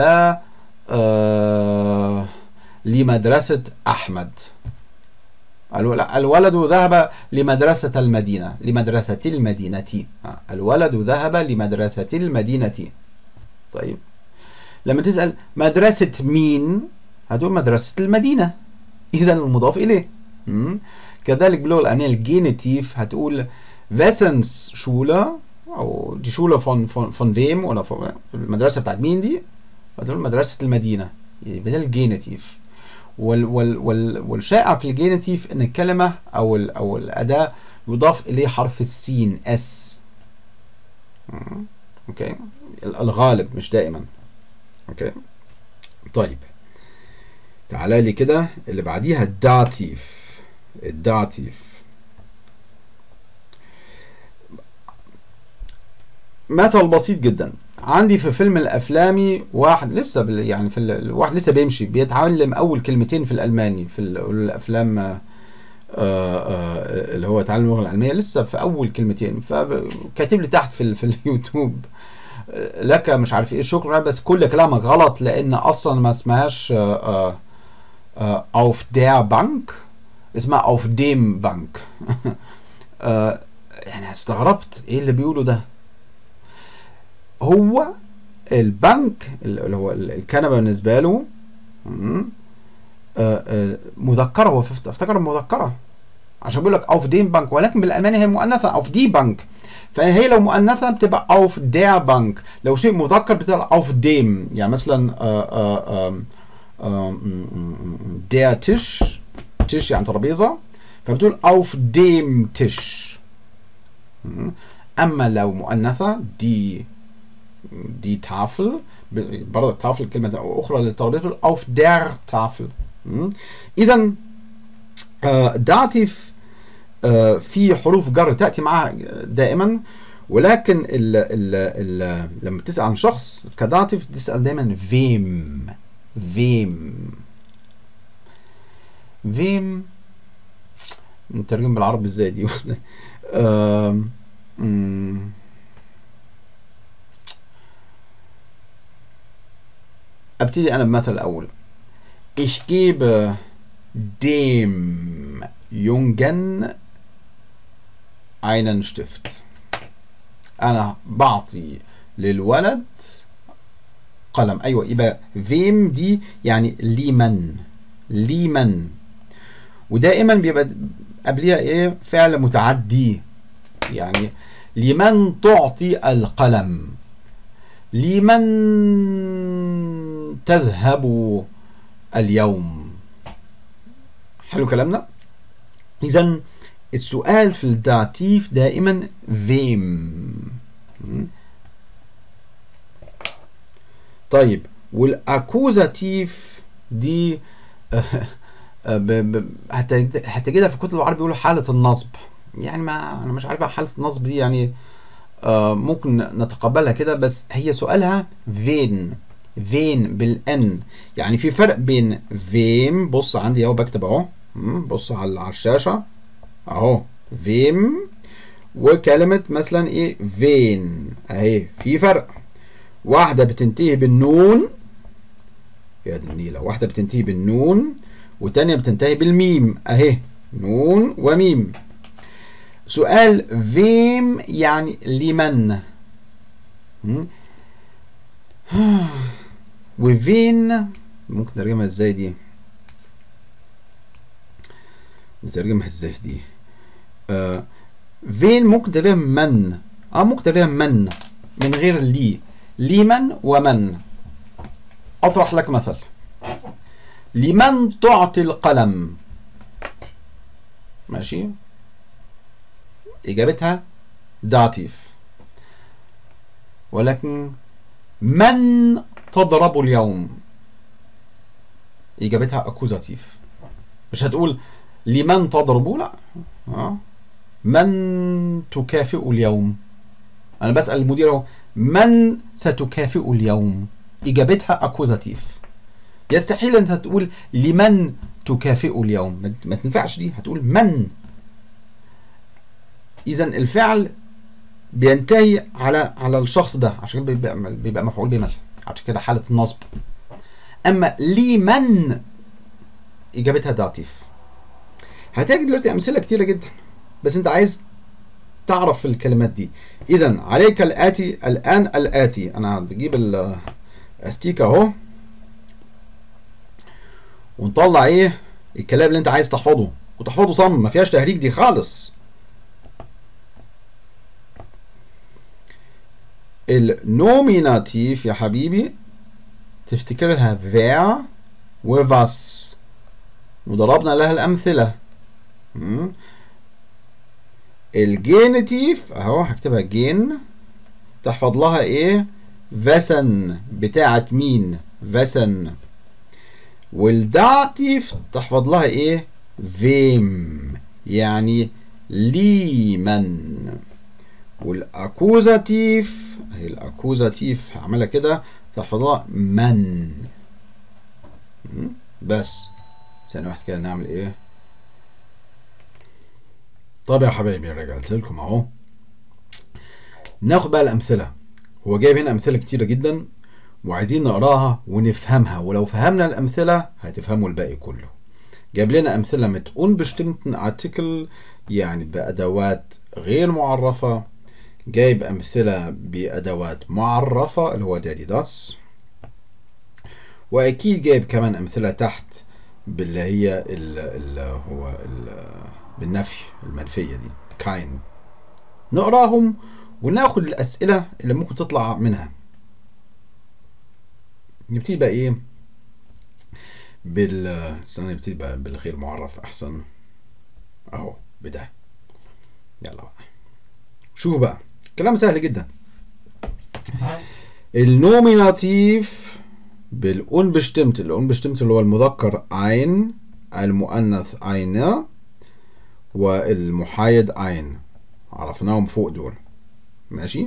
آه لمدرسه احمد الو- لا، الولد ذهب لمدرسة المدينة لمدرسة المدينة آه، الولد ذهب لمدرسة المدينة طيب لما تسأل مدرسة مين هتقول مدرسة المدينة إذا المضاف إليه مم. كذلك باللغة الألمانية الجينيتيف هتقول فيسنس شولة أو دي شولة فون فون فون فيم ولا فون المدرسة بتاعت مين دي؟ هتقول مدرسة المدينة يبقى ده الجينيتيف وال وال وال والشائع في الجينيتيف ان الكلمه او ال او الاداه يضاف اليه حرف السين اس مم. اوكي ال- الغالب مش دائما اوكي طيب تعالى لي كده اللي بعديها الداتيف الداتيف مثل بسيط جدا عندي في فيلم الافلامي واحد لسه بال يعني في ال- الواحد لسه بيمشي بيتعلم اول كلمتين في الالماني في ال- الافلام آه، آه، اللي هو تعلم اللغه الالمانيه لسه في اول كلمتين فكاتب لي تحت في ال- في اليوتيوب آه، لك مش عارف ايه شكرا بس كل كلامك غلط لان اصلا ما اسمهاش آه، آه، آه، auf der Bank اسمها auf dem Bank آه، يعني استغربت ايه اللي بيقوله ده هو البنك اللي هو الكنبه بالنسبه له مم، آه، آه، مذكره هو فت- افتكر مذكره عشان بيقول لك auf dem Bank ولكن بالالماني هي مؤنثه auf die Bank فهي لو مؤنثه بتبقى auf der Bank لو شيء مذكر بتبقى auf dem يعني مثلا آه، آه، آم، آم، م- م- م- der Tisch Tisch يعني ترابيزه فبتقول auf dem Tisch مم. اما لو مؤنثه دي دي تافل ب- برضه تافل كلمة أخرى للترابيزة auf der Tafel إذا داتيف آه، في حروف جر تأتي معها دائما ولكن ال ال ال لما تسأل عن شخص كداتيف تسأل دائما فيم فيم فيم نترجم بالعربي ازاي دي آم، مم. ابتدي انا بمثل الاول ich gebe dem Jungen einen Stift انا بعطي للولد قلم ايوه يبقى فيم دي يعني لمن لمن ودائما بيبقى قبليها ايه فعل متعدي يعني لمن تعطي القلم لمن تذهب اليوم حلو كلامنا اذا السؤال في الداتيف دائما فيم طيب والاكوزاتيف دي ب- ب- هت- هتجدها في كتب العربي بيقولوا حالة النصب يعني ما انا مش عارف بقى حالة النصب دي يعني آه، ممكن نتقبلها كده بس هي سؤالها فين فين بالان يعني في فرق بين فيم بص عندي اهو بكتب اهو مم، بص على على الشاشة اهو فيم وكلمة مثلا ايه فين اهي في فرق واحدة بتنتهي بالنون يا دي النيلة واحدة بتنتهي بالنون وتانية بتنتهي بالميم اهي نون وميم سؤال فيم يعني لمن مم. وفين ممكن نترجمها ازاي دي نترجمها ازاي دي آه فين ممكن ترجمها من اه ممكن ترجمها من من غير لي لمن ومن اطرح لك مثل لمن تعطي القلم ماشي اجابتها داتيف ولكن من تضرب اليوم إجابتها أكوزاتيف مش هتقول لمن تضرب لا آه. من تكافئ اليوم أنا بسأل المدير أهو من ستكافئ اليوم إجابتها أكوزاتيف يستحيل أنت تقول لمن تكافئ اليوم ما- ما تنفعش دي هتقول من إذا الفعل بينتهي على على الشخص ده عشان كده بيبقى بيبقى مفعول به مثلا عشان كده حالة النصب أما لمن إجابتها داتيف هتجد دلوقتي أمثلة كتيرة جدا بس أنت عايز تعرف الكلمات دي إذا عليك الآتي الآن الآتي أنا هجيب الأستيكة أهو ونطلع إيه الكلام اللي أنت عايز تحفظه وتحفظه صم ما فيهاش تهريج دي خالص النوميناتيف يا حبيبي تفتكرها wer وwas وضربنا لها الأمثلة مم. الجينيتيف اهو هكتبها جين تحفظ لها ايه فسن بتاعت مين فسن والداتيف تحفظ لها ايه فيم يعني ليمن والاكوزاتيف هي الاكوزاتيف هعملها كده تحفظ لها من مم. بس ثانية واحدة كده نعمل ايه طب يا حبايبي رجعت لكم اهو ناخد بقى الامثله هو جايب هنا امثله كتيره جدا وعايزين نقراها ونفهمها ولو فهمنا الامثله هتفهموا الباقي كله جاب لنا امثله mit unbestimmten Artikel يعني بادوات غير معرفه جايب امثله بادوات معرفه اللي هو دادي داس واكيد جايب كمان امثله تحت باللي هي ال ال هو ال بالنفي المنفيه دي كاين نقراهم وناخد الاسئله اللي ممكن تطلع منها نبتدي بقى ايه بال استنى نبتدي بقى بالغير معرف احسن اهو بده يلا بقى شوف بقى كلام سهل جدا النوميناتيف بالunbestimmt الunbestimmt اللي هو المذكر ein المؤنث eine والمحايد ein عرفناهم فوق دول ماشي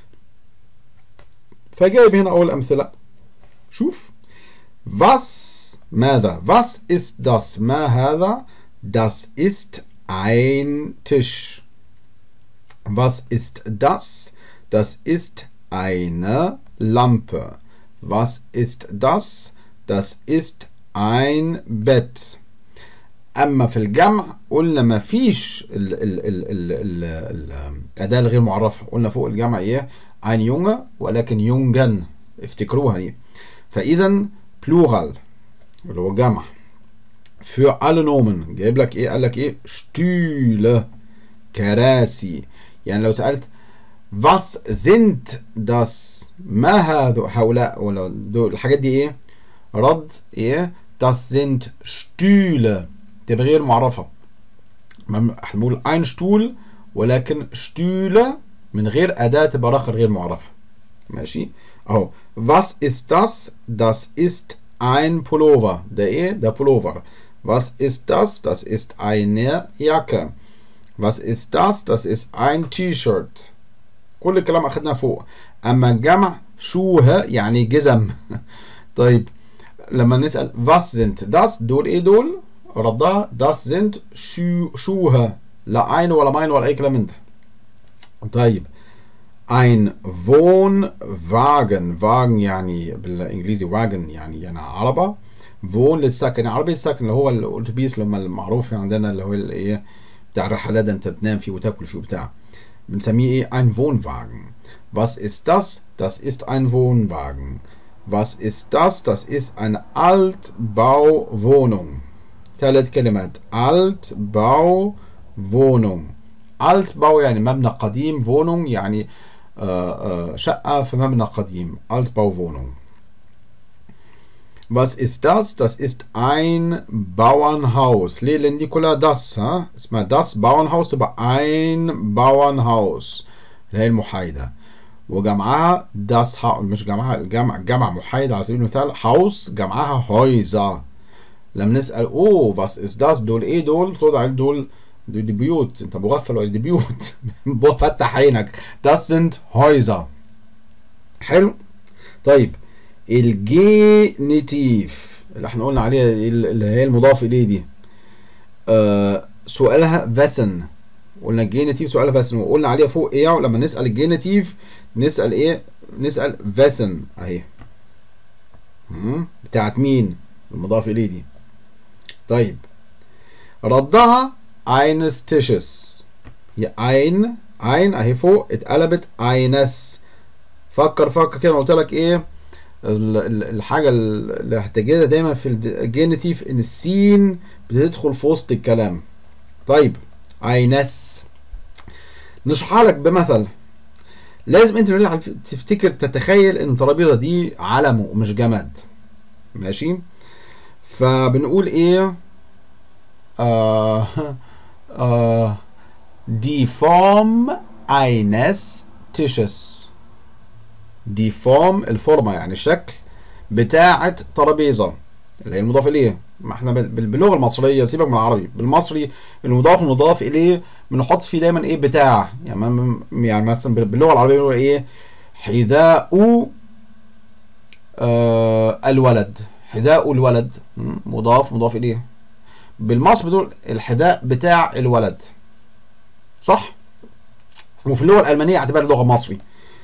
فجايب هنا اول امثله شوف was ماذا was ist das ما هذا das ist ein Tisch was ist das das ist eine Lampe was ist das das ist ein Bett اما في الجمع قلنا ما فيش ال ال ال ال ال الاداه الغير معرفه قلنا فوق الجمع ايه ein Junge ولكن يونجن افتكروها دي فاذا بلورال اللي هو جمع für alle Nomen جايب لك ايه قال لك ايه Stühle كراسي يعني لو سالت was sind das ما هذا هؤلاء ولا دول الحاجات دي ايه رد ايه das sind Stühle تبقى غير معرفة احنا بنقول ein Stuhl ولكن Stühle من غير أداة تبقى رقم غير معرفة ماشي اهو was ist das das ist ein Pullover ده ايه ده Pullover was ist das das ist eine Jacke was ist das das ist ein T-Shirt كل الكلام اخدناه فوق اما الجمع شوه يعني جزم طيب لما نسأل was sind das دول ايه دول ردها das sind Schu Schuhe لا ein ولا mein ولا اي كلام من ده طيب ein Wohnwagen Wagen يعني بالانجليزي واجن يعني يعني عربة فون للسكن عربية السكن اللي هو الاتوبيس اللي هم المعروف عندنا اللي هو الايه بتاع الرحلات انت بتنام فيه وتاكل فيه وبتاع بنسميه ايه ein Wohnwagen was ist das das ist ein Wohnwagen was ist das das ist eine Altbauwohnung ثلاث كلمات Altbau Wohnung Altbau يعني مبنى قديم Wohnung يعني آه آه شقة في مبنى قديم Altbau Wohnung Was ist das? Das ist ein Bauernhaus. ليه؟ لأن دي كلها das ها؟ اسمها das Bauernhaus تبقى ein Bauernhaus. اللي هي المحايدة وجمعها das ha مش جمعها الجمع جمع محايد على سبيل المثال هاوس جمعها هويزا لما نسأل اوه was ist das دول ايه دول تقول عليه دول دول دي بيوت انت مغفل ولا دي بيوت فتح عينك das sind Häuser حلو طيب الجينيتيف اللي احنا قلنا عليها اللي هي المضاف اليه دي آه سؤالها فاسن قلنا الجينيتيف سؤالها فاسن وقلنا عليها فوق ايه ولما نسال الجينيتيف نسال ايه نسال فاسن اهي بتاعت مين المضاف اليه دي طيب ردها eines Tisches هي ein ein اهي فوق اتقلبت eines فكر فكر كده قلت لك ايه الحاجه اللي هتجدها دايما في الجينيتيف ان السين بتدخل في وسط الكلام طيب اينس نشرحها لك بمثل لازم انت تفتكر تتخيل ان الترابيزه دي علم ومش جماد ماشي فبنقول ايه آه آه die Form eines Tisches دي فورم الفورمة يعني الشكل بتاعة ترابيزة اللي هي المضاف إليه ما احنا باللغة المصرية سيبك من العربي بالمصري المضاف المضاف إليه بنحط فيه دايما إيه بتاع يعني يعني مثلا باللغة العربية بنقول إيه حذاء آه الولد حذاء الولد مضاف مضاف إليه بالمصري بنقول الحذاء بتاع الولد صح وفي اللغة الألمانية اعتبار لغة مصري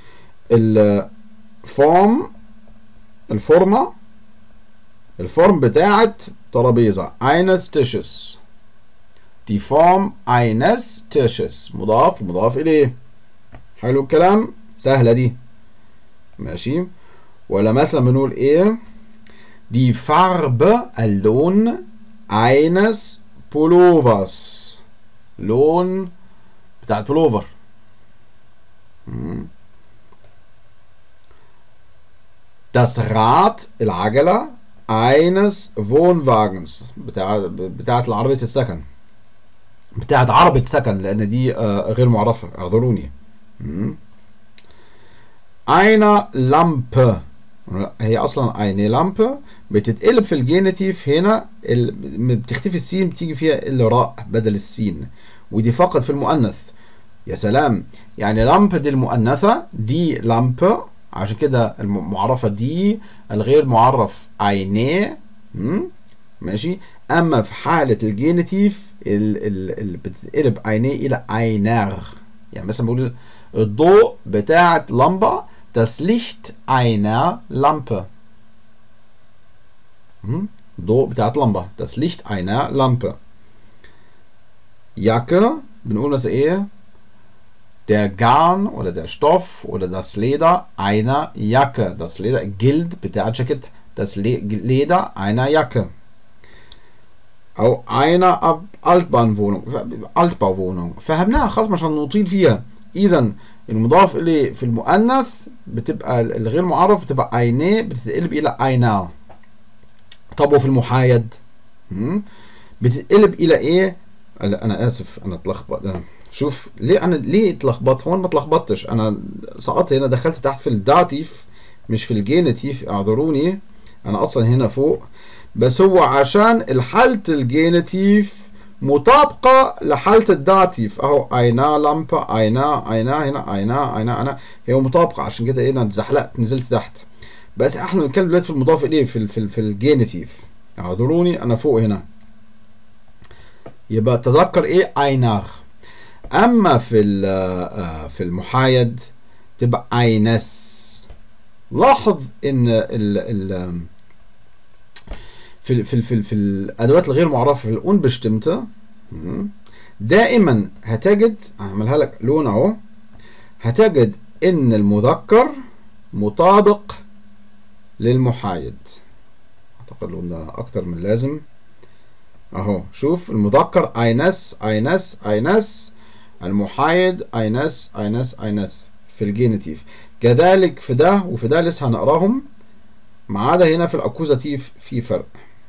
الفورم الفورمة الفورم بتاعت ترابيزة eines Tisches die Form eines Tisches مضاف ومضاف إليه حلو الكلام سهلة دي ماشي ولا مثلا بنقول إيه die Farbe اللون eines Pullovers لون بتاع البولوفر das Rad العجلة eines Wohnwagens بتاع بتاعت عربية السكن بتاعت عربة سكن لأن دي آه غير معرفة اعذروني eine Lampe هي أصلا eine Lampe بتتقلب في الجينيتيف هنا ال... بتختفي السين بتيجي فيها الراء بدل السين ودي فقط في المؤنث يا سلام يعني لامب دي المؤنثة دي لامب عشان كده المعرفة دي الغير معرف عينيه ماشي اما في حالة الجينيتيف اللي بتتقلب عينيه الى عينار يعني مثلا بقول الضوء بتاعت لمبة das Licht einer Lampe ضوء بتاعت لمبة das Licht einer Lampe Jacke بنقول مثلا ايه der Garn oder der Stoff oder das Leder einer Jacke. Das Leder gilt بتاع Jacket das Leder einer Jacke. أو einer Altbauwohnung Altbauwohnung فهمناها خلاص عشان نطيل فيها إذا المضاف إليه في المؤنث بتبقى الغير معرف بتبقى عينيه بتتقلب إلى عينا طب وفي المحايد بتتقلب إلى إيه؟ أنا آسف أنا اتلخبط شوف ليه انا ليه اتلخبطت هو انا ما اتلخبطتش انا سقطت هنا دخلت تحت في الداتيف مش في الجينيتيف اعذروني انا اصلا هنا فوق بس هو عشان الحالة الجينيتيف مطابقة لحالة الداتيف اهو اينا لامبا اينا اينا هنا اينا اينا انا هي مطابقة عشان كده ايه انا اتزحلقت نزلت تحت بس احنا بنتكلم دلوقتي في المضاف اليه في ال في, ال في الجينيتيف اعذروني انا فوق هنا يبقى تذكر ايه ايناغ اما في في المحايد تبقى اينس لاحظ ان ال ال في في في, في الادوات الغير معرفه في الاون بشتمته دائما هتجد اعملها لك لون اهو هتجد ان المذكر مطابق للمحايد اعتقد اللون ده اكتر من لازم اهو شوف المذكر اينس اينس اينس المحايد اينس اينس اينس في الجينيتيف كذلك في ده وفي ده لسه هنقراهم ما عدا هنا في الاكوزاتيف في فرق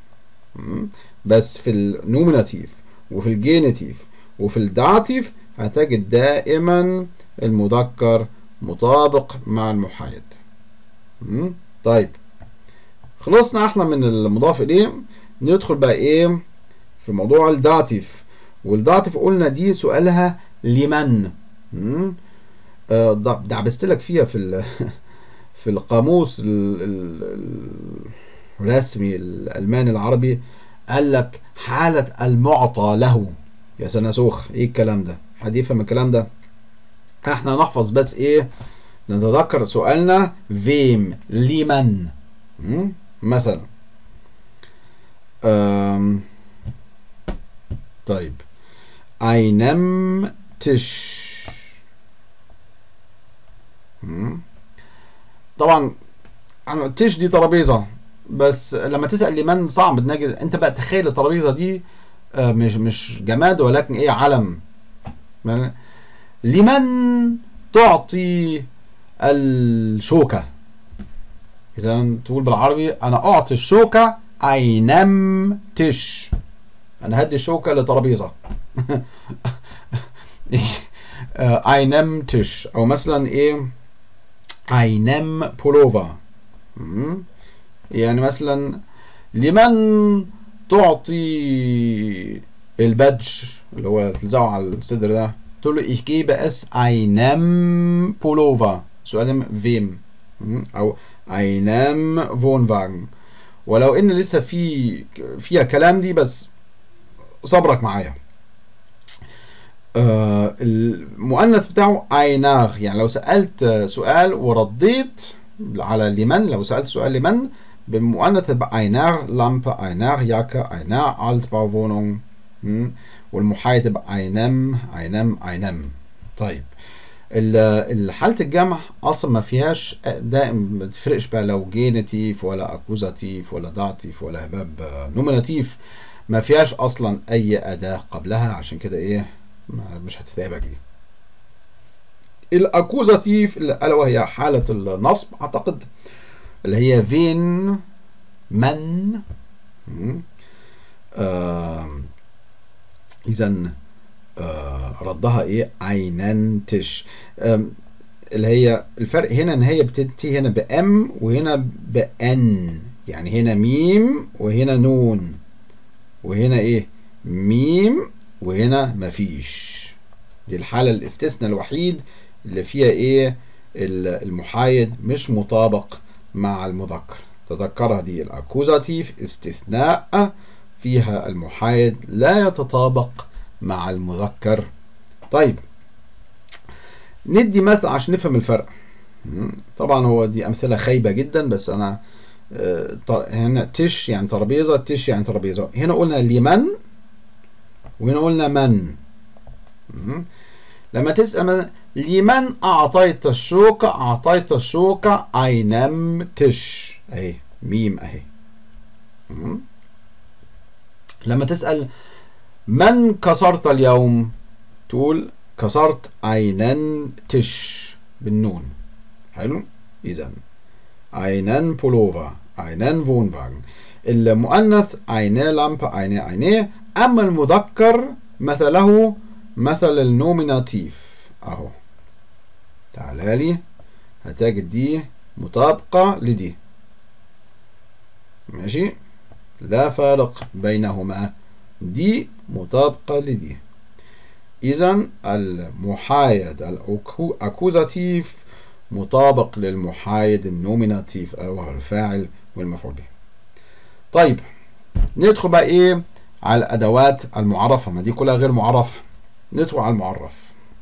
بس في النوميناتيف وفي الجينيتيف وفي الداتيف هتجد دائما المذكر مطابق مع المحايد مم؟ طيب خلصنا احنا من المضاف اليه ندخل بقى ايه في موضوع الداتيف والداتيف قلنا دي سؤالها لمن مم؟ آه ده دعبست لك فيها في ال- في القاموس ال- ال- الرسمي الالماني العربي قال لك حالة المعطى له يا سنسوخ ايه الكلام ده حد يفهم الكلام ده احنا نحفظ بس ايه نتذكر سؤالنا فيم لمن مم؟ مثلا أم طيب einem Tisch مم. طبعا أنا التيش دي ترابيزه بس لما تسال لمن صعب تنجد انت بقى تخيل الترابيزه دي آه، مش مش جماد ولكن ايه علم يعني لمن تعطي الشوكه اذا تقول بالعربي انا اعطي الشوكه اينم تش انا هدي الشوكه لترابيزه اينم تش او مثلا ايه اينم بولوفا مم. يعني مثلا لمن تعطي البادج اللي هو تلزقه على الصدر ده تقول له ich gebe es einem Pullover سؤال wem مم. او einem Wohnwagen ولو ان لسه في فيها كلام دي بس صبرك معايا آه المؤنث بتاعه ايناغ يعني لو سألت سؤال ورديت على لمن لو سألت سؤال لمن بالمؤنث يبقى ايناغ لامبة ايناغ ياكا ايناغ التباوونونج والمحايد تبقى اينم اينم اينم طيب ال- حالة الجمع اصلا ما فيهاش دائم ما تفرقش بقى لو جينيتيف ولا اكوزاتيف ولا داتيف ولا هباب نوميناتيف ما فيهاش اصلا اي اداة قبلها عشان كده ايه ما- مش هتتعبك دي الاكوزاتيف اللي الا وهي حالة النصب اعتقد اللي هي فين من مم. آم، اذا آه، ردها ايه عينان تش آم، اللي هي الفرق هنا ان هي بتنتهي هنا بام وهنا بان يعني هنا ميم وهنا نون وهنا ايه ميم وهنا مفيش دي الحالة الاستثناء الوحيد اللي فيها ايه ال- المحايد مش مطابق مع المذكر تذكرها دي الاكوزاتيف استثناء فيها المحايد لا يتطابق مع المذكر طيب ندي مثل عشان نفهم الفرق مم. طبعا هو دي امثله خايبه جدا بس انا آه، ط- هنا تش يعني ترابيزه تش يعني ترابيزه هنا قلنا لمن وهنا قلنا من مم. لما تسأل مثلا لمن أعطيت الشوكة أعطيت الشوكة أينم تش أهي ميم أهي مم. لما تسأل من كسرت اليوم تقول كسرت أينن تش بالنون حلو إذا أينن بولوفا أينن فونفاجن المؤنث أينه لامبة أينه أينه أما المذكر مثله مثل النوميناتيف أهو تعالى لي هتجد دي مطابقة لدي ماشي لا فارق بينهما دي مطابقة لدي إذا المحايد الأكوزاتيف مطابق للمحايد النوميناتيف أو هو الفاعل والمفعول به طيب ندخل بقى إيه على الأدوات المعرفة ما دي كلها غير معرفة ندخل على المعرف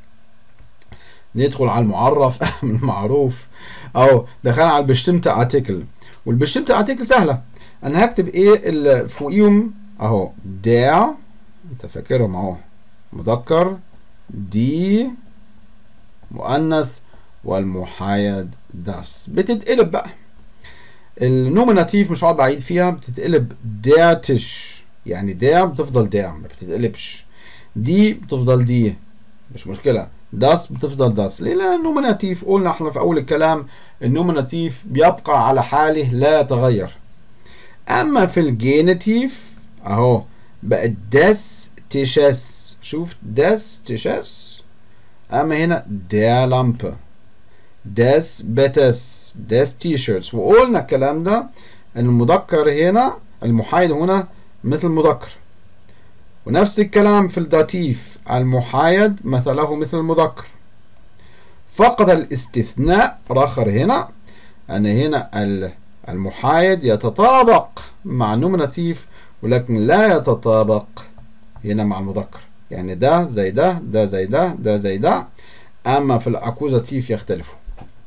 ندخل على المعرف من المعروف أو دخلنا على البشتمت ارتكل والبشتمت ارتكل سهلة أنا هكتب إيه اللي فوقيهم أهو der أنت فاكرهم أهو مذكر دي مؤنث والمحايد داس بتتقلب بقى النوميناتيف مش هقعد بعيد فيها بتتقلب der تش يعني der بتفضل der ما بتتقلبش دي بتفضل دي مش مشكلة داس بتفضل داس ليه لأن النوميناتيف قلنا احنا في أول الكلام النوميناتيف بيبقى على حاله لا يتغير أما في الجينيتيف أهو بقت داس تشس شوف داس تشس اما هنا der Lampe des Bettes des T-shirts وقلنا الكلام ده ان المذكر هنا المحايد هنا مثل المذكر ونفس الكلام في الداتيف المحايد مثله مثل المذكر فقط الاستثناء رخر هنا أن هنا المحايد يتطابق مع النوميناتيف ولكن لا يتطابق هنا مع المذكر يعني ده زي ده ده زي ده ده زي ده أما في الأكوزاتيف يختلفوا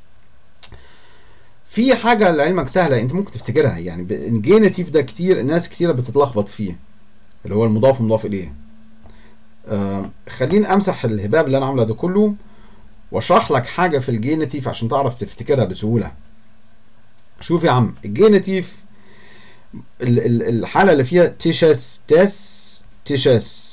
في حاجة لعلمك سهلة أنت ممكن تفتكرها يعني الجينيتيف ده كتير الناس كتيرة بتتلخبط فيه اللي هو المضاف ومضاف إليه آه خليني أمسح الهباب اللي أنا عامله ده كله واشرح لك حاجة في الجينيتيف عشان تعرف تفتكرها بسهولة شوف يا عم الجينيتيف الحالة اللي فيها تشس تس تشس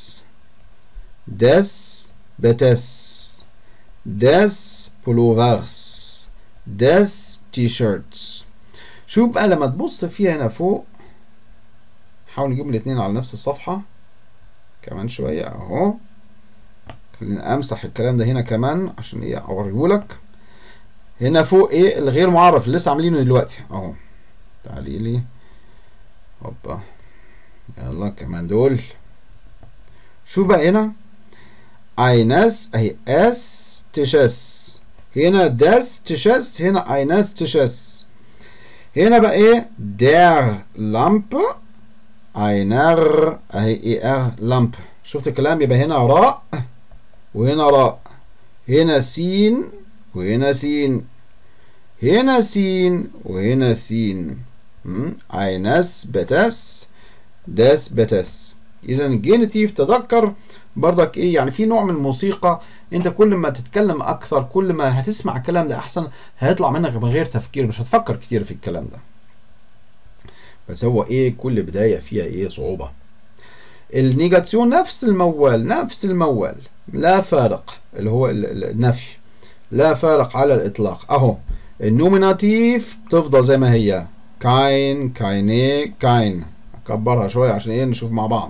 دس بتس دس بولوفرز دس تي شيرتس شوف بقى لما تبص فيها هنا فوق حاول نجيب الاتنين على نفس الصفحة كمان شوية اهو خليني امسح الكلام ده هنا كمان عشان ايه اوريهولك هنا فوق ايه الغير معرف اللي لسه عاملينه دلوقتي اهو تعالي لي هوبا يلا كمان دول شوف بقى هنا ايناس اهي اس تشس هنا داس تشس هنا ايناس تشس هنا بقى ايه der لامب اينر اهي اي ار لامب شفت الكلام يبقى هنا راء وهنا راء هنا سين وهنا سين هنا سين وهنا سين اينس بتس داس بتس اذا الجينيتيف تذكر برضك ايه يعني في نوع من الموسيقى انت كل ما تتكلم اكثر كل ما هتسمع الكلام ده احسن هيطلع منك من غير تفكير مش هتفكر كتير في الكلام ده بس هو ايه كل بداية فيها ايه صعوبة النيجاتيون نفس الموال نفس الموال لا فارق اللي هو النفي لا فارق على الإطلاق أهو النوميناتيف تفضل زي ما هي كاين كايني كاين أكبرها شوية عشان إيه نشوف مع بعض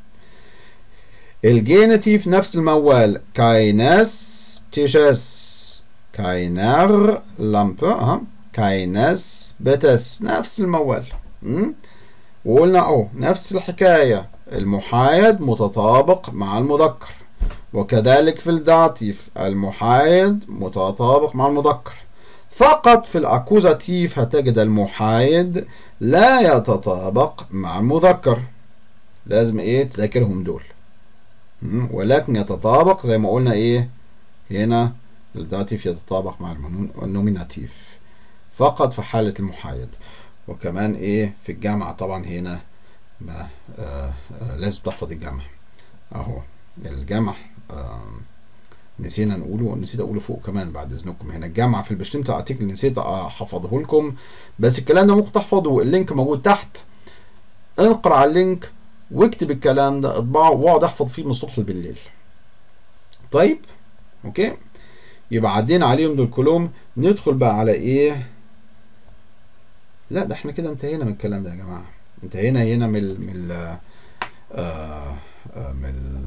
الجينيتيف نفس الموال كاينس تيشس كاينر لامبة أه. كاينس بتس نفس الموال وقلنا أهو نفس الحكاية المحايد متطابق مع المذكر وكذلك في الداتيف المحايد متطابق مع المذكر فقط في الأكوزاتيف هتجد المحايد لا يتطابق مع المذكر لازم ايه تذاكرهم دول ولكن يتطابق زي ما قلنا ايه هنا الداتيف يتطابق مع النوميناتيف فقط في حالة المحايد وكمان ايه في الجامعة طبعا هنا ما آه آه لازم تحفظ الجمع اهو الجمع آه نسينا نقوله نسيت اقوله فوق كمان بعد اذنكم هنا الجمع في البشتمت ارتكل نسيت احفظه لكم بس الكلام ده ممكن تحفظه اللينك موجود تحت انقر على اللينك واكتب الكلام ده اطبعه واقعد احفظ فيه من الصبح بالليل طيب اوكي يبقى عدينا عليهم دول كلهم ندخل بقى على ايه لا ده احنا كده انتهينا من الكلام ده يا جماعه انتهينا هنا من من آه من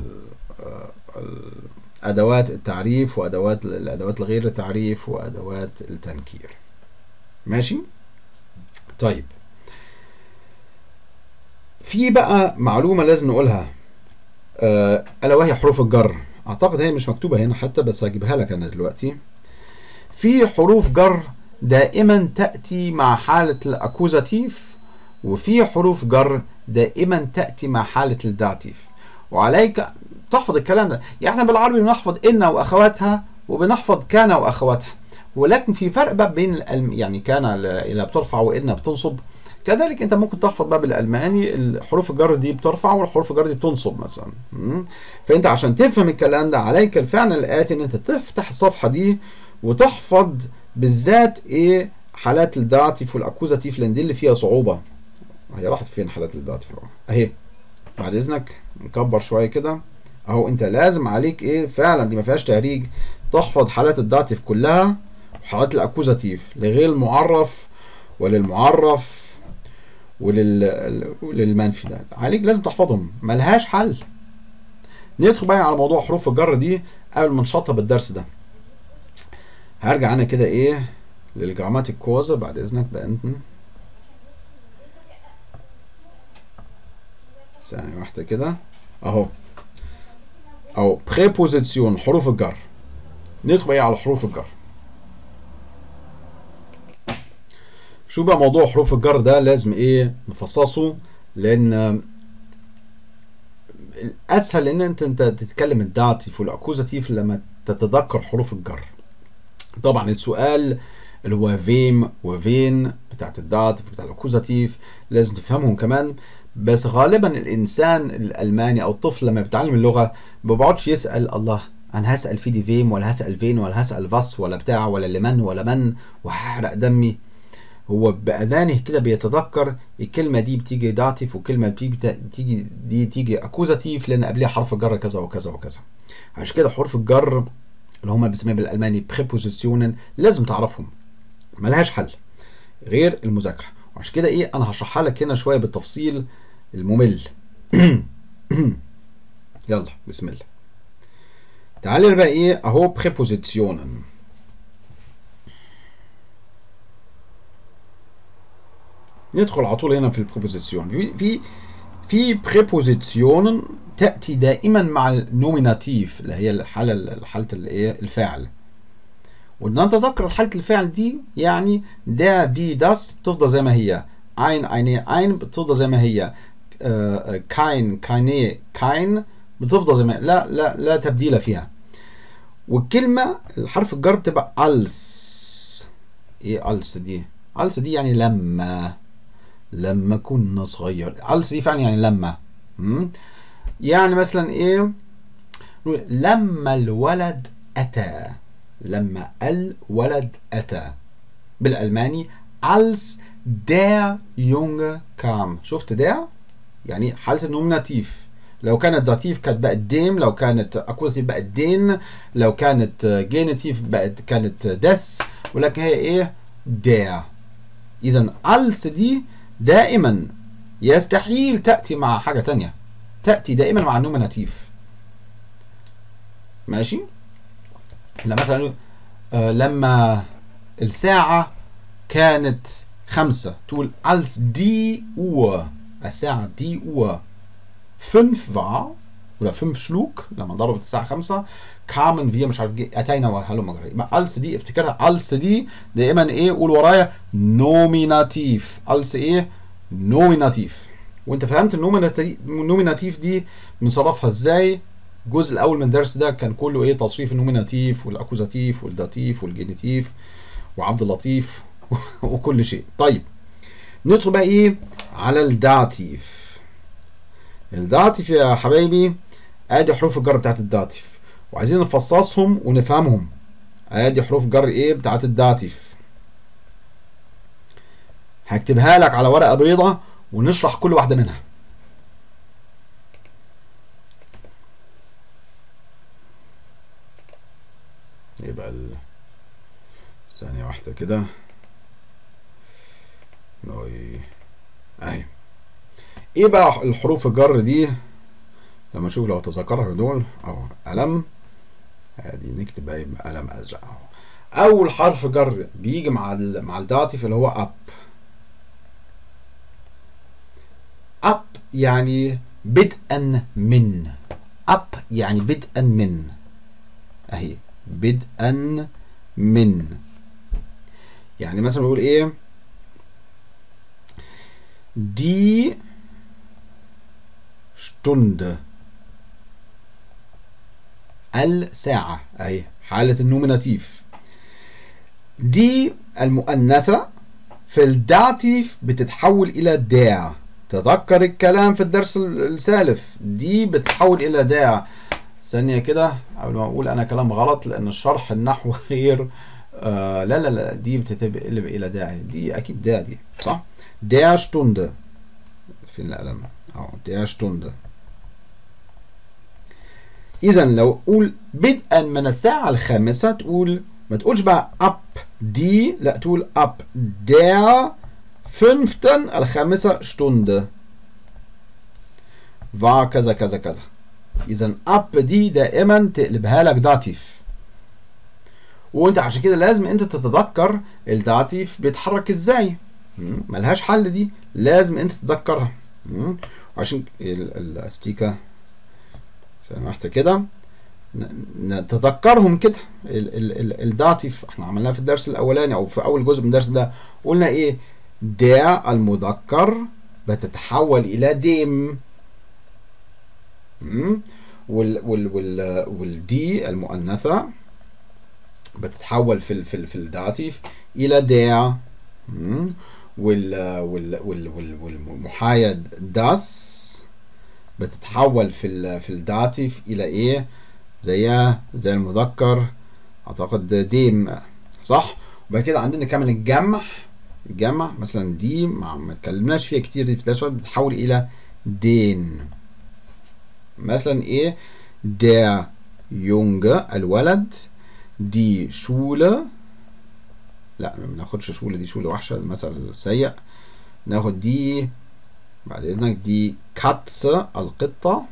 ادوات التعريف وادوات الادوات الغير التعريف وادوات التنكير ماشي طيب في بقى معلومه لازم نقولها آه الا وهي حروف الجر اعتقد هي مش مكتوبه هنا حتى بس هجيبها لك انا دلوقتي في حروف جر دائما تاتي مع حاله الاكوزاتيف وفي حروف جر دائما تأتي مع حالة الداتيف وعليك تحفظ الكلام ده يعني احنا بالعربي بنحفظ إن وأخواتها وبنحفظ كان وأخواتها ولكن في فرق بقى بين الألم يعني كان إلى بترفع وإن بتنصب كذلك انت ممكن تحفظ بقى بالالماني الحروف الجر دي بترفع والحروف الجر دي بتنصب مثلا فانت عشان تفهم الكلام ده عليك الفعل الاتي ان انت تفتح الصفحه دي وتحفظ بالذات ايه حالات الداتيف والاكوزاتيف لان دي اللي فيها صعوبه هي راحت فين حالات الداتيف اهي بعد اذنك نكبر شويه كده اهو انت لازم عليك ايه فعلا دي ما فيهاش تهريج تحفظ حالات الداتيف كلها وحالات الاكوزاتيف لغير المعرف وللمعرف ولل... وللمنفي ده عليك لازم تحفظهم ملهاش حل ندخل بقى على موضوع حروف الجر دي قبل ما نشطب الدرس ده هرجع انا كده ايه للجراماتيك كوزا بعد اذنك بأنتن ثانية واحدة كده اهو اهو بريبوزيسيون حروف الجر ندخل بقى على حروف الجر شو بقى موضوع حروف الجر ده لازم ايه نفصصه لان الاسهل ان انت انت تتكلم الداتيف والاكوزاتيف لما تتذكر حروف الجر طبعا السؤال اللي هو فيم وفين بتاعت الداتيف بتاع الاكوزاتيف لازم تفهمهم كمان بس غالبا الانسان الالماني او الطفل لما بيتعلم اللغه ما بيقعدش يسال الله انا هسال في دي فيم ولا هسال فين ولا هسال فاس ولا بتاع ولا لمن ولا من وهحرق دمي هو بأذانه كده بيتذكر الكلمة دي بتيجي داتيف والكلمة دي بتيجي دي تيجي أكوزاتيف لأن قبلها حرف جر كذا وكذا وكذا عشان كده حروف الجر اللي هم بنسميها بالألماني بريبوزيسيونن لازم تعرفهم ملهاش حل غير المذاكرة وعشان كده إيه أنا هشرحها لك هنا شوية بالتفصيل الممل يلا بسم الله تعالى بقى إيه أهو بريبوزيسيونن ندخل على طول هنا في البروبوزيسيون في في في بريبوزيسيون تاتي دائما مع النوميناتيف اللي هي الحاله حاله الايه الفاعل ونتذكر حاله الفعل دي يعني دا دي داس بتفضل زي ما هي ein eine ein بتفضل زي ما هي kein keine kein بتفضل زي ما هي لا لا لا تبديل فيها والكلمه الحرف الجر بتبقى als ايه als دي als دي يعني لما لما كنا صغير als دي فعلا يعني لما م? يعني مثلا ايه لما الولد اتى لما الولد اتى بالالماني als der Junge kam شفت der يعني حالة النوميناتيف لو كانت داتيف كانت بقت ديم لو كانت اكوزيف بقت دين لو كانت جينيتيف بقت كانت دس ولكن هي ايه der اذا als دي دائما يستحيل تأتي مع حاجة تانية تأتي دائما مع النوميناتيف ماشي لا مثلا آه لما الساعة كانت خمسة تقول als die Uhr الساعة die Uhr fünf war oder fünf schlug لما ضربت الساعة خمسة kamen wir مش عارف اتينا وهلم يبقى als دي افتكرها als دي دائما ايه قول ورايا نوميناتيف als ايه نوميناتيف وانت فهمت النوميناتيف دي بنصرفها ازاي الجزء الاول من الدرس ده كان كله ايه تصريف النوميناتيف والاكوزاتيف والداتيف والجينيتيف وعبد اللطيف وكل شيء طيب ندخل بقى ايه على الداتيف الداتيف يا حبايبي ادي حروف الجر بتاعت الداتيف وعايزين نفصصهم ونفهمهم ادي حروف جر ايه بتاعت الداتيف هكتبها لك على ورقه بيضة ونشرح كل واحده منها يبقى ال... ثانية واحدة كده نوي اهي ايه بقى الحروف الجر دي لما اشوف لو تذكرها دول اهو قلم ادي نكتب ايه قلم ازرق اهو اول حرف جر بيجي مع ال مع الداتيف اللي هو اب اب يعني بدءا من اب يعني بدءا من اهي بدءا من يعني مثلا بيقول ايه die Stunde الساعة أهي حالة النوميناتيف دي المؤنثة في الداتيف بتتحول إلى داع تذكر الكلام في الدرس السالف دي بتتحول إلى داع ثانية كده قبل ما أقول أنا كلام غلط لأن شرح النحو غير آه لا لا لا دي بتتقلب إلى داع دي أكيد داع دي صح؟ der Stunde فين القلم اهو der Stunde اذا لو اقول بدءا من الساعة الخامسة تقول ما تقولش بقى ab die لا تقول ab der fünften الخامسة Stunde war كذا كذا كذا اذا اب دي دائما تقلبها لك داتيف وانت عشان كده لازم انت تتذكر الداتيف بيتحرك ازاي مم. ملهاش حل دي لازم انت تتذكرها مم. وعشان ال- الاستيكه سمحت كده ن- نتذكرهم كده ال- ال- ال- الداتيف احنا عملناها في الدرس الاولاني او في اول جزء من الدرس ده قلنا ايه der المذكر بتتحول الى ديم مم. وال وال وال والدي المؤنثه بتتحول في ال في ال في الداتيف الى der مم. وال وال وال وال والمحايد das بتتحول في ال في الداتيف الى ايه زيها زي المذكر اعتقد ديم صح وبعد كده عندنا كمان الجمع الجمع مثلا دي ما ما اتكلمناش فيها كتير دي في الدرس بتتحول الى دين مثلا ايه der Junge الولد دي شولة لا ما بناخدش شولة دي شولة وحشة مثل سيء ناخد دي بعد اذنك دي كاتسة القطة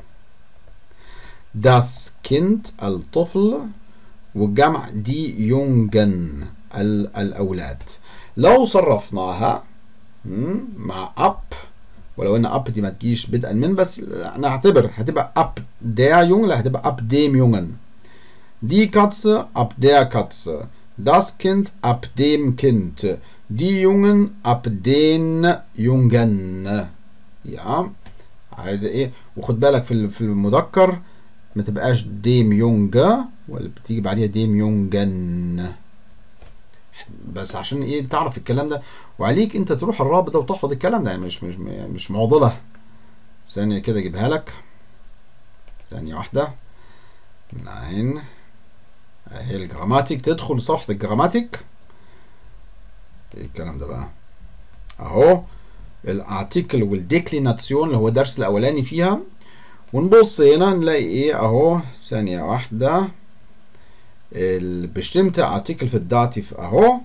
das Kind الطفل والجمع دي يونجن ال- الأولاد لو صرفناها مم، مع أب ولو ان اب دي ما تجيش بدءا من بس نعتبر هتبقى اب der Junge لا هتبقى اب dem Jungen die Katze ab der Katze das Kind ab dem Kind die Jungen ab den Jungen ja عايزه ايه وخد بالك في ال- في المذكر ما تبقاش ديم يونجا ولا بتيجي بعديها ديم يونجن بس عشان ايه تعرف الكلام ده وعليك انت تروح الرابط ده وتحفظ الكلام ده يعني مش مش مش معضله ثانيه كده اجيبها لك ثانيه واحده نعين اهي الجراماتيك تدخل صفحه الجراماتيك ايه الكلام ده بقى اهو الارتيكل والديكليناسيون اللي هو الدرس الاولاني فيها ونبص هنا نلاقي ايه اهو ثانية واحدة ال- bestimmte ارتيكل في الداتيف اهو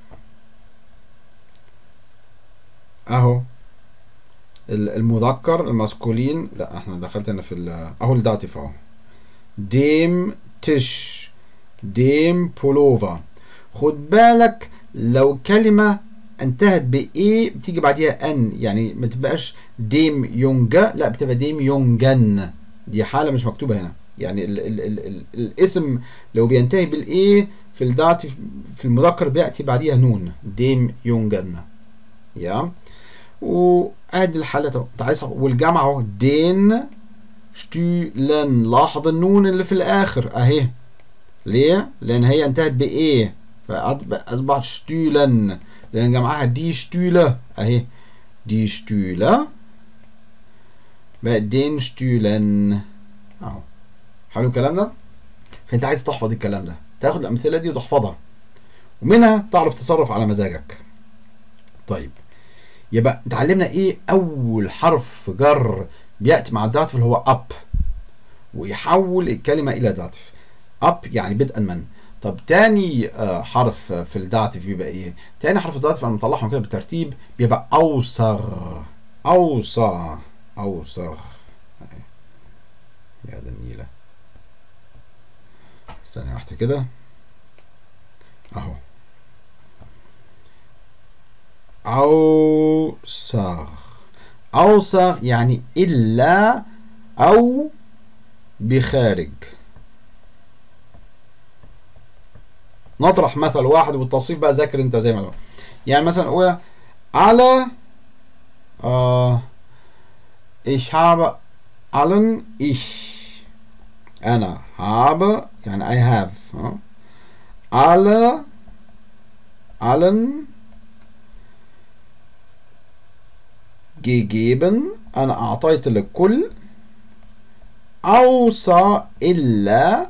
اهو ال- المذكر الماسكولين لا احنا دخلت هنا في ال- اهو الداتيف اهو ديم تش ديم بولوفا خد بالك لو كلمة انتهت بإيه بتيجي بعديها أن يعني ما تبقاش ديم يونجا لا بتبقى ديم يونجن دي حالة مش مكتوبة هنا يعني ال ال ال ال الاسم لو بينتهي بالإيه في الداتيف في المذكر بيأتي بعديها نون ديم يونجن يا وادي الحالة اهو انت عايز والجمع اهو دين شتولن لاحظ النون اللي في الآخر أهي ليه؟ لأن هي انتهت بإيه فأصبحت شتولن لأن جمعها دي شتولة أهي دي شتولة بقت دين شتولن أهو حلو الكلام ده؟ فأنت عايز تحفظ الكلام ده تاخد الأمثلة دي وتحفظها ومنها تعرف تصرف على مزاجك طيب يبقى اتعلمنا ايه اول حرف جر بياتي مع الداتيف اللي هو اب ويحول الكلمه الى داتيف اب يعني بدءا من طب تاني آه، حرف في الداتيف بيبقى ايه تاني حرف الداتيف انا مطلعهم كده بالترتيب بيبقى اوصر اوصى اوصر أهي. يا ده النيله ثانيه واحده كده اهو أوسر أوسر يعني إلا أو بخارج نطرح مثل واحد والتصريف بقى ذاكر انت زي ما هو يعني مثلا اقول على آه ich habe allen ich أنا habe يعني I have آه. alle allen gegeben أنا أعطيت للكل أوصى إلا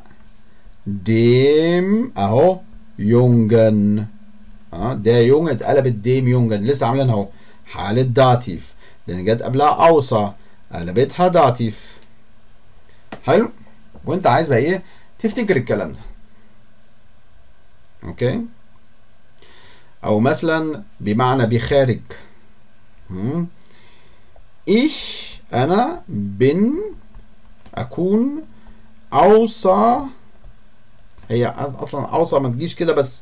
dem أهو يونجن اه ده يونج اتقلبت ديم يونجن لسه عاملينها اهو حالة داتيف لأن جت قبلها أوصى قلبتها داتيف حلو وأنت عايز بقى إيه تفتكر الكلام ده أوكي أو مثلا بمعنى بخارج مم. Ich أنا bin أكون außer هي أصلا außer ما تجيش كده بس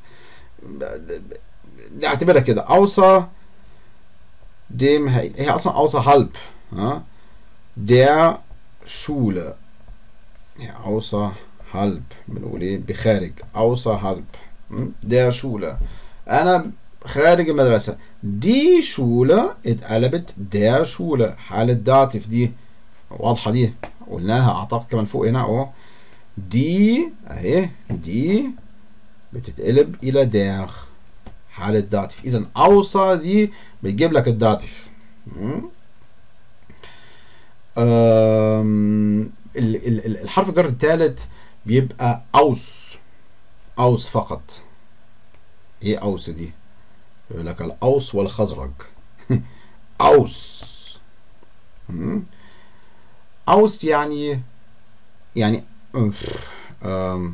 نعتبرها كده außer dem هي هي أصلا außerhalb ها der Schule ja, außerhalb بنقول ايه بخارج außerhalb م? der Schule أنا خارج المدرسة دي شولة اتقلبت der شولة حالة داتف دي واضحة دي قلناها أعتقد كمان فوق هنا أهو دي أهي دي بتتقلب إلى der حالة داتف إذا أوصى دي بتجيب لك الداتف م? أم، ال- ال- ال- الحرف الجر الثالث بيبقى أوس أوس فقط إيه أوس دي؟ يقول لك الأوس والخزرج أوس مم. أوس يعني يعني أم،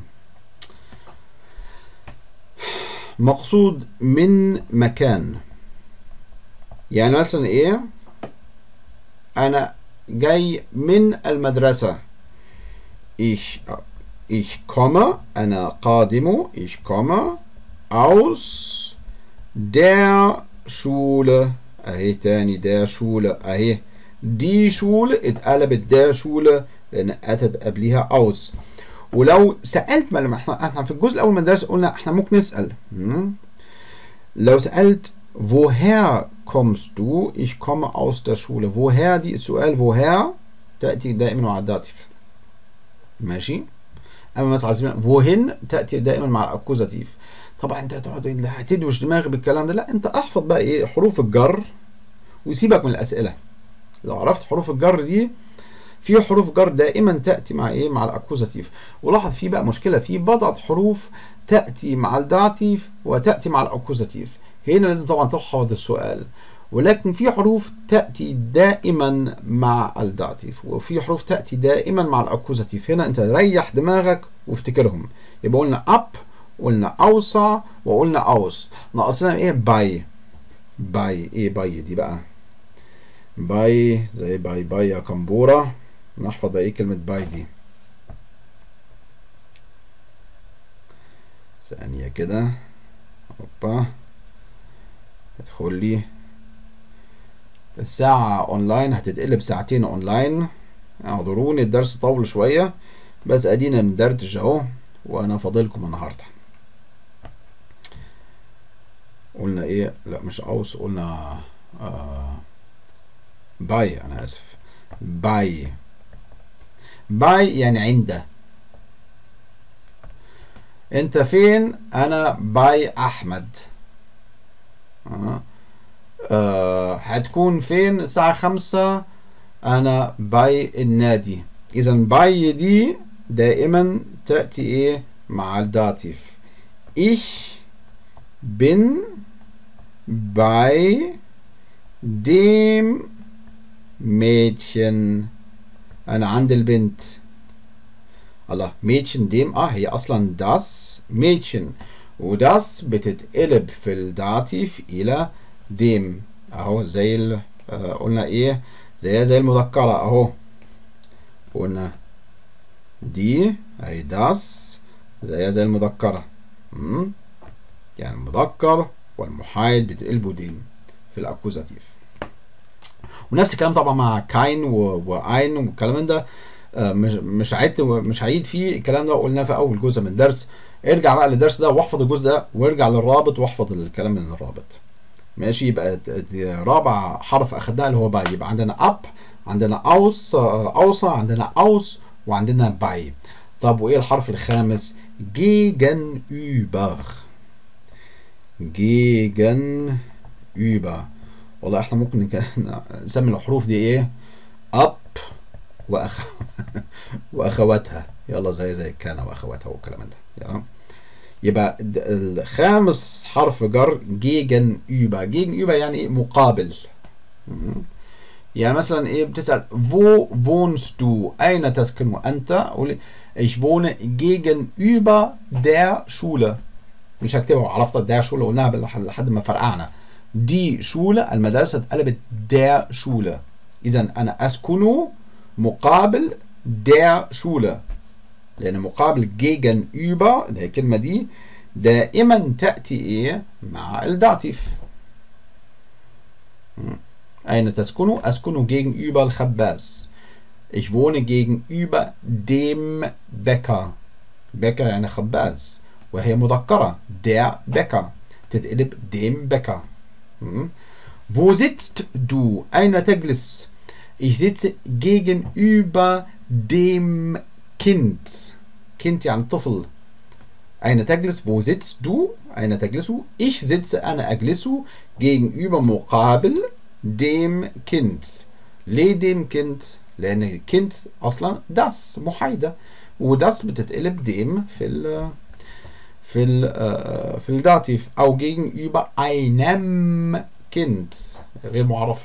مقصود من مكان يعني مثلا ايه انا جاي من المدرسة ich ich komme انا قادم ich komme aus der Schule اهي تاني der Schule اهي دي شول اتقلبت der Schule لان اتت قبليها aus ولو سألت ما لما احنا احنا في الجزء الاول من الدرس قلنا احنا ممكن نسأل مم. لو سألت woher kommst du ich komme aus der Schule woher دي السؤال woher تأتي دائما مع الداتيف ماشي اما مثلا على سبيل wohin تأتي دائما مع الاكوزاتيف طبعا انت هتقعد هتدوش دماغي بالكلام ده لا انت احفظ بقى ايه حروف الجر وسيبك من الاسئله لو عرفت حروف الجر دي في حروف جر دائما تاتي مع ايه مع الاكوزاتيف ولاحظ في بقى مشكله في بضعه حروف تاتي مع الداتيف وتاتي مع الاكوزاتيف هنا لازم طبعا تحفظ السؤال ولكن في حروف تاتي دائما مع الداتيف وفي حروف تاتي دائما مع الاكوزاتيف هنا انت ريح دماغك وافتكرهم يبقى قلنا اب قلنا اوصى وقلنا اوس ناقصنا ايه باي باي ايه باي دي بقى باي زي باي باي يا كمبورة نحفظ بقى ايه كلمة باي دي ثانية كده اوبا ادخل لي الساعة اونلاين هتتقلب ساعتين اونلاين اعذروني الدرس طول شوية بس ادينا ندردش اهو وانا فاضلكم النهارده قلنا ايه لا مش اوس قلنا آه باي انا اسف باي باي يعني عند انت فين انا باي احمد آه. آه. هتكون فين الساعة خمسة انا باي النادي اذا باي دي دائما تأتي ايه مع الداتيف ich bin bei dem Mädchen أنا عند البنت الله Mädchen dem اه هي أصلا das Mädchen وdas بتتقلب في الداتيف إلى dem أهو زي ال آه قلنا إيه زي زي المذكرة أهو قلنا دي أي das زي زي المذكرة مم. يعني المذكر والمحايد بتقلبوا ديم في الاكوزاتيف ونفس الكلام طبعا مع كاين و- واين والكلام من ده آه، مش مش عيد مش هعيد فيه الكلام ده قلناه في اول جزء من الدرس ارجع بقى للدرس ده واحفظ الجزء ده وارجع للرابط واحفظ الكلام من الرابط ماشي يبقى د- د- رابع حرف اخدناه اللي هو باي يبقى عندنا اب عندنا اوس آه، اوصى عندنا اوس وعندنا باي طب وايه الحرف الخامس gegenüber gegenüber والله احنا ممكن نك- نسمي الحروف دي ايه اب وأخ... واخواتها يلا زي زي كان واخواتها والكلام ده يلا يبقى د- الخامس حرف جر gegenüber gegenüber يعني إيه؟ مقابل مم. يعني مثلا ايه بتسأل wo wohnst du اين تسكن انت قول ich wohne gegenüber der Schule مش هكتبها عرفت der Schule قلناها بال- لحد ما فرقعنا دي شولة المدرسة اتقلبت der Schule إذا أنا أسكن مقابل der Schule لأن مقابل gegenüber اللي هي الكلمة دي دائما تأتي إيه مع الداتيف أين تسكن؟ أسكن gegenüber الخباز Ich wohne gegenüber dem Bäcker Bäcker يعني خباز وهي مذكرة der Bäcker تتقلب dem Bäcker Wo sitzt du? أين تجلس؟ Ich sitze gegenüber dem Kind. Kind يعني طفل. أين تجلس? Wo sitzt du? أين تجلس? Ich sitze أنا أجلس gegenüber مقابل dem Kind. ليه dem Kind؟ لأن Kind أصلا das محايدة وdas بتتقلب dem في ال في ال في الداتيف أو gegenüber einem Kind غير معرفة.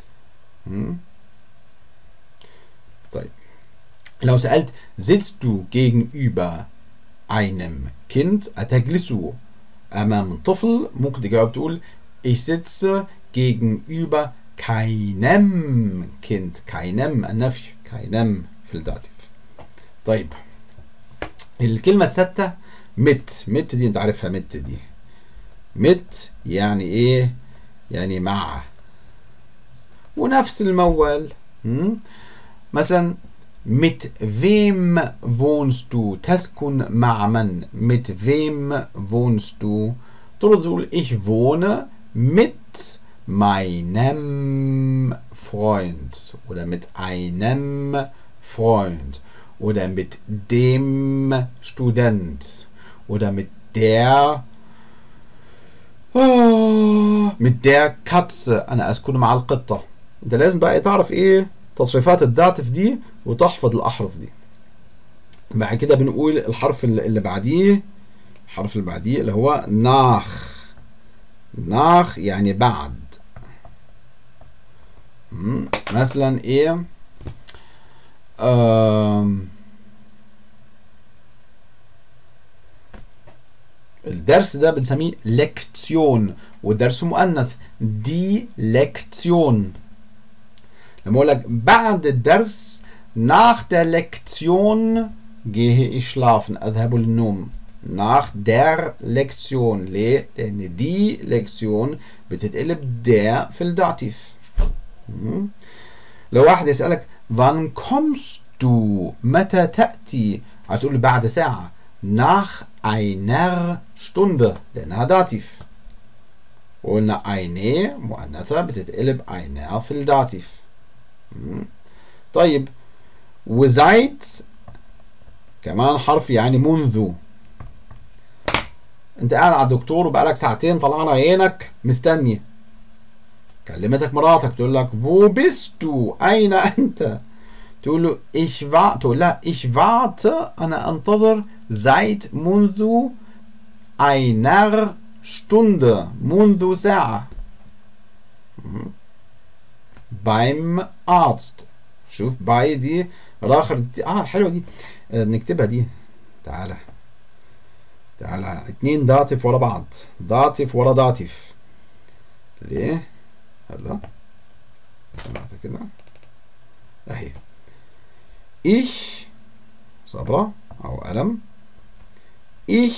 طيب لو سألت sitzt du gegenüber einem Kind أتجلس أمام طفل ممكن تجاوب تقول ich sitze gegenüber keinem Kind keinem النفي keinem في الداتيف طيب الكلمة الستة مت مت دي انت عارفها مت دي مت يعني ايه يعني مع ونفس الموال مثلا mit wem wohnst du تسكن مع من mit wem wohnst du تقول ich wohne mit meinem Freund oder mit einem Freund oder mit dem Student oder mit der mit der Katze أنا أسكن مع القطة أنت لازم بقى تعرف إيه تصريفات الداتف دي وتحفظ الأحرف دي بعد كده بنقول الحرف اللي بعديه الحرف اللي بعديه اللي هو ناخ ناخ يعني بعد مثلا ايه آم الدرس ده بنسميه لكتيون والدرس مؤنث دي لكتيون لما اقول لك بعد الدرس nach der Lektion gehe ich schlafen أذهب للنوم nach der Lektion ليه؟ لأن دي لكسيون بتتقلب der في الداتيف لو واحد يسألك wann kommst du متى تأتي هتقول بعد ساعة nach einer Stunde لأنها داتيف وقلنا eine مؤنثة بتتقلب einer في الداتيف طيب وزايت كمان حرف يعني منذ انت قاعد على الدكتور وبقالك ساعتين طلعنا عينك مستني كلمتك مراتك تقول لك wo bist du اين انت تقول له ich warte تقول لها ich warte انا انتظر seit منذ einer Stunde منذ ساعة beim Arzt شوف باي دي راخر دي. اه حلوه دي آه نكتبها دي تعالى تعالى اتنين داتف ورا بعض داتف ورا داتف ليه هلا سمعت كده اهي ich صبرة او قلم ich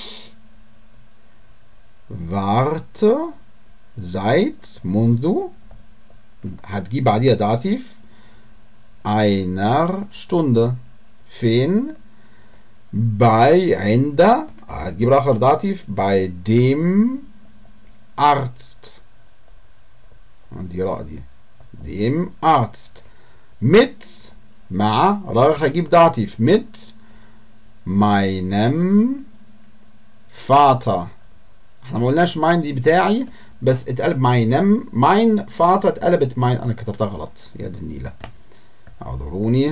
warte seit منذ هتجيب بعديها داتيف einer Stunde فين bei عند هتجيب آخر داتيف bei dem Arzt دي راء دي dem Arzt mit مع رايح هجيب داتيف mit meinem Vater احنا ما قلناش ماين دي بتاعي بس اتقلب ماينم ماين فاتا اتقلبت ماين انا كتبتها غلط يا دي النيله اعذروني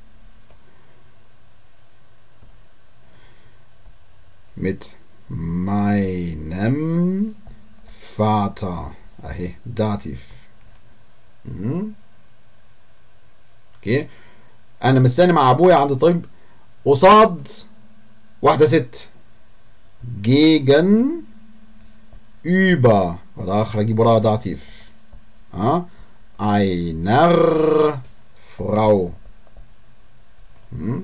mit meinem Vater اهي داتيف اوكي انا مستني مع ابويا عند الطب قصاد واحده ست gegen über الاخر اجيب وراها داتيف ها einer Frau مم.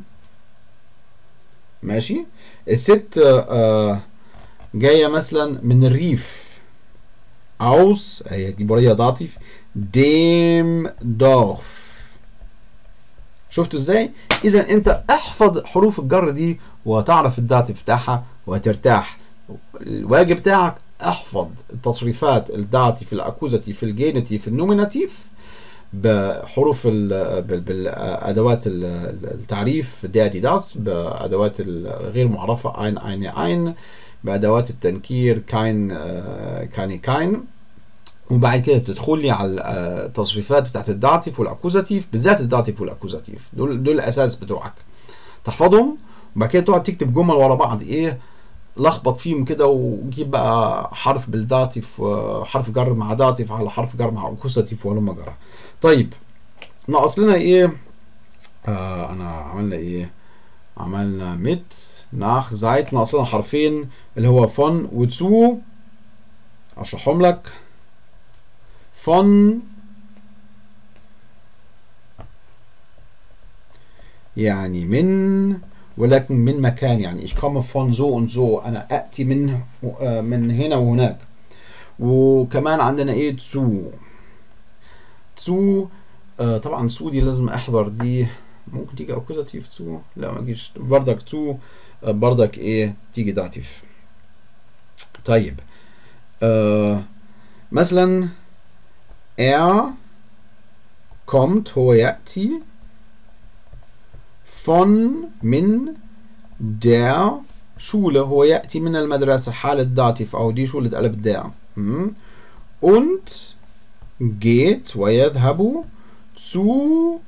ماشي الست آه، آه، جايه مثلا من الريف aus هي دي بريه داتيف dem Dorf شفتوا ازاي؟ اذا انت احفظ حروف الجر دي وتعرف الداتيف بتاعها وهترتاح الواجب بتاعك احفظ التصريفات الداتيف الاكوزاتيف الجينيتيف النوميناتيف بحروف ال- بال- بالادوات ال- ال- التعريف دادي داس بادوات الغير معرفه ein eine ein بادوات التنكير كاين آه، كاني كاين وبعد كده تدخل لي على آه، التصريفات بتاعت الداتيف والاكوزاتيف بالذات الداتيف والاكوزاتيف دول دول الاساس بتوعك تحفظهم وبعد كده تقعد تكتب جمل ورا بعض ايه لخبط فيهم كده وجيب بقى حرف بالداتيف وحرف جر مع داتيف على حرف جر مع اكوزاتيف ولما جر طيب ناقص لنا ايه آه انا عملنا ايه عملنا ميت ناخ زايت ناقص لنا حرفين اللي هو فون وتسو اشرحهم لك von يعني من ولكن من مكان يعني ich komme von so und so أنا أأتي من آه، من هنا وهناك وكمان عندنا إيه zu zu آه طبعا zu دي لازم أحضر دي ممكن تيجي أكوزاتيف zu لا ما تجيش بردك zu آه، بردك إيه تيجي داتيف طيب آه مثلا er kommt هو يأتي von من der Schule هو يأتي من المدرسة حالة داتيف أو دي شولة قلب der م? und geht ويذهب zu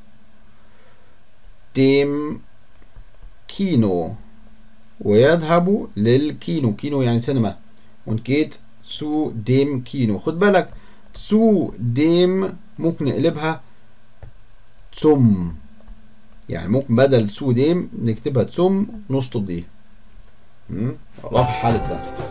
dem Kino ويذهب للكينو كينو يعني سينما und geht zu dem Kino خد بالك zu dem ممكن نقلبها zum يعني ممكن بدل zu dem نكتبها zum نشطب دي م? الله في حالة ذاتي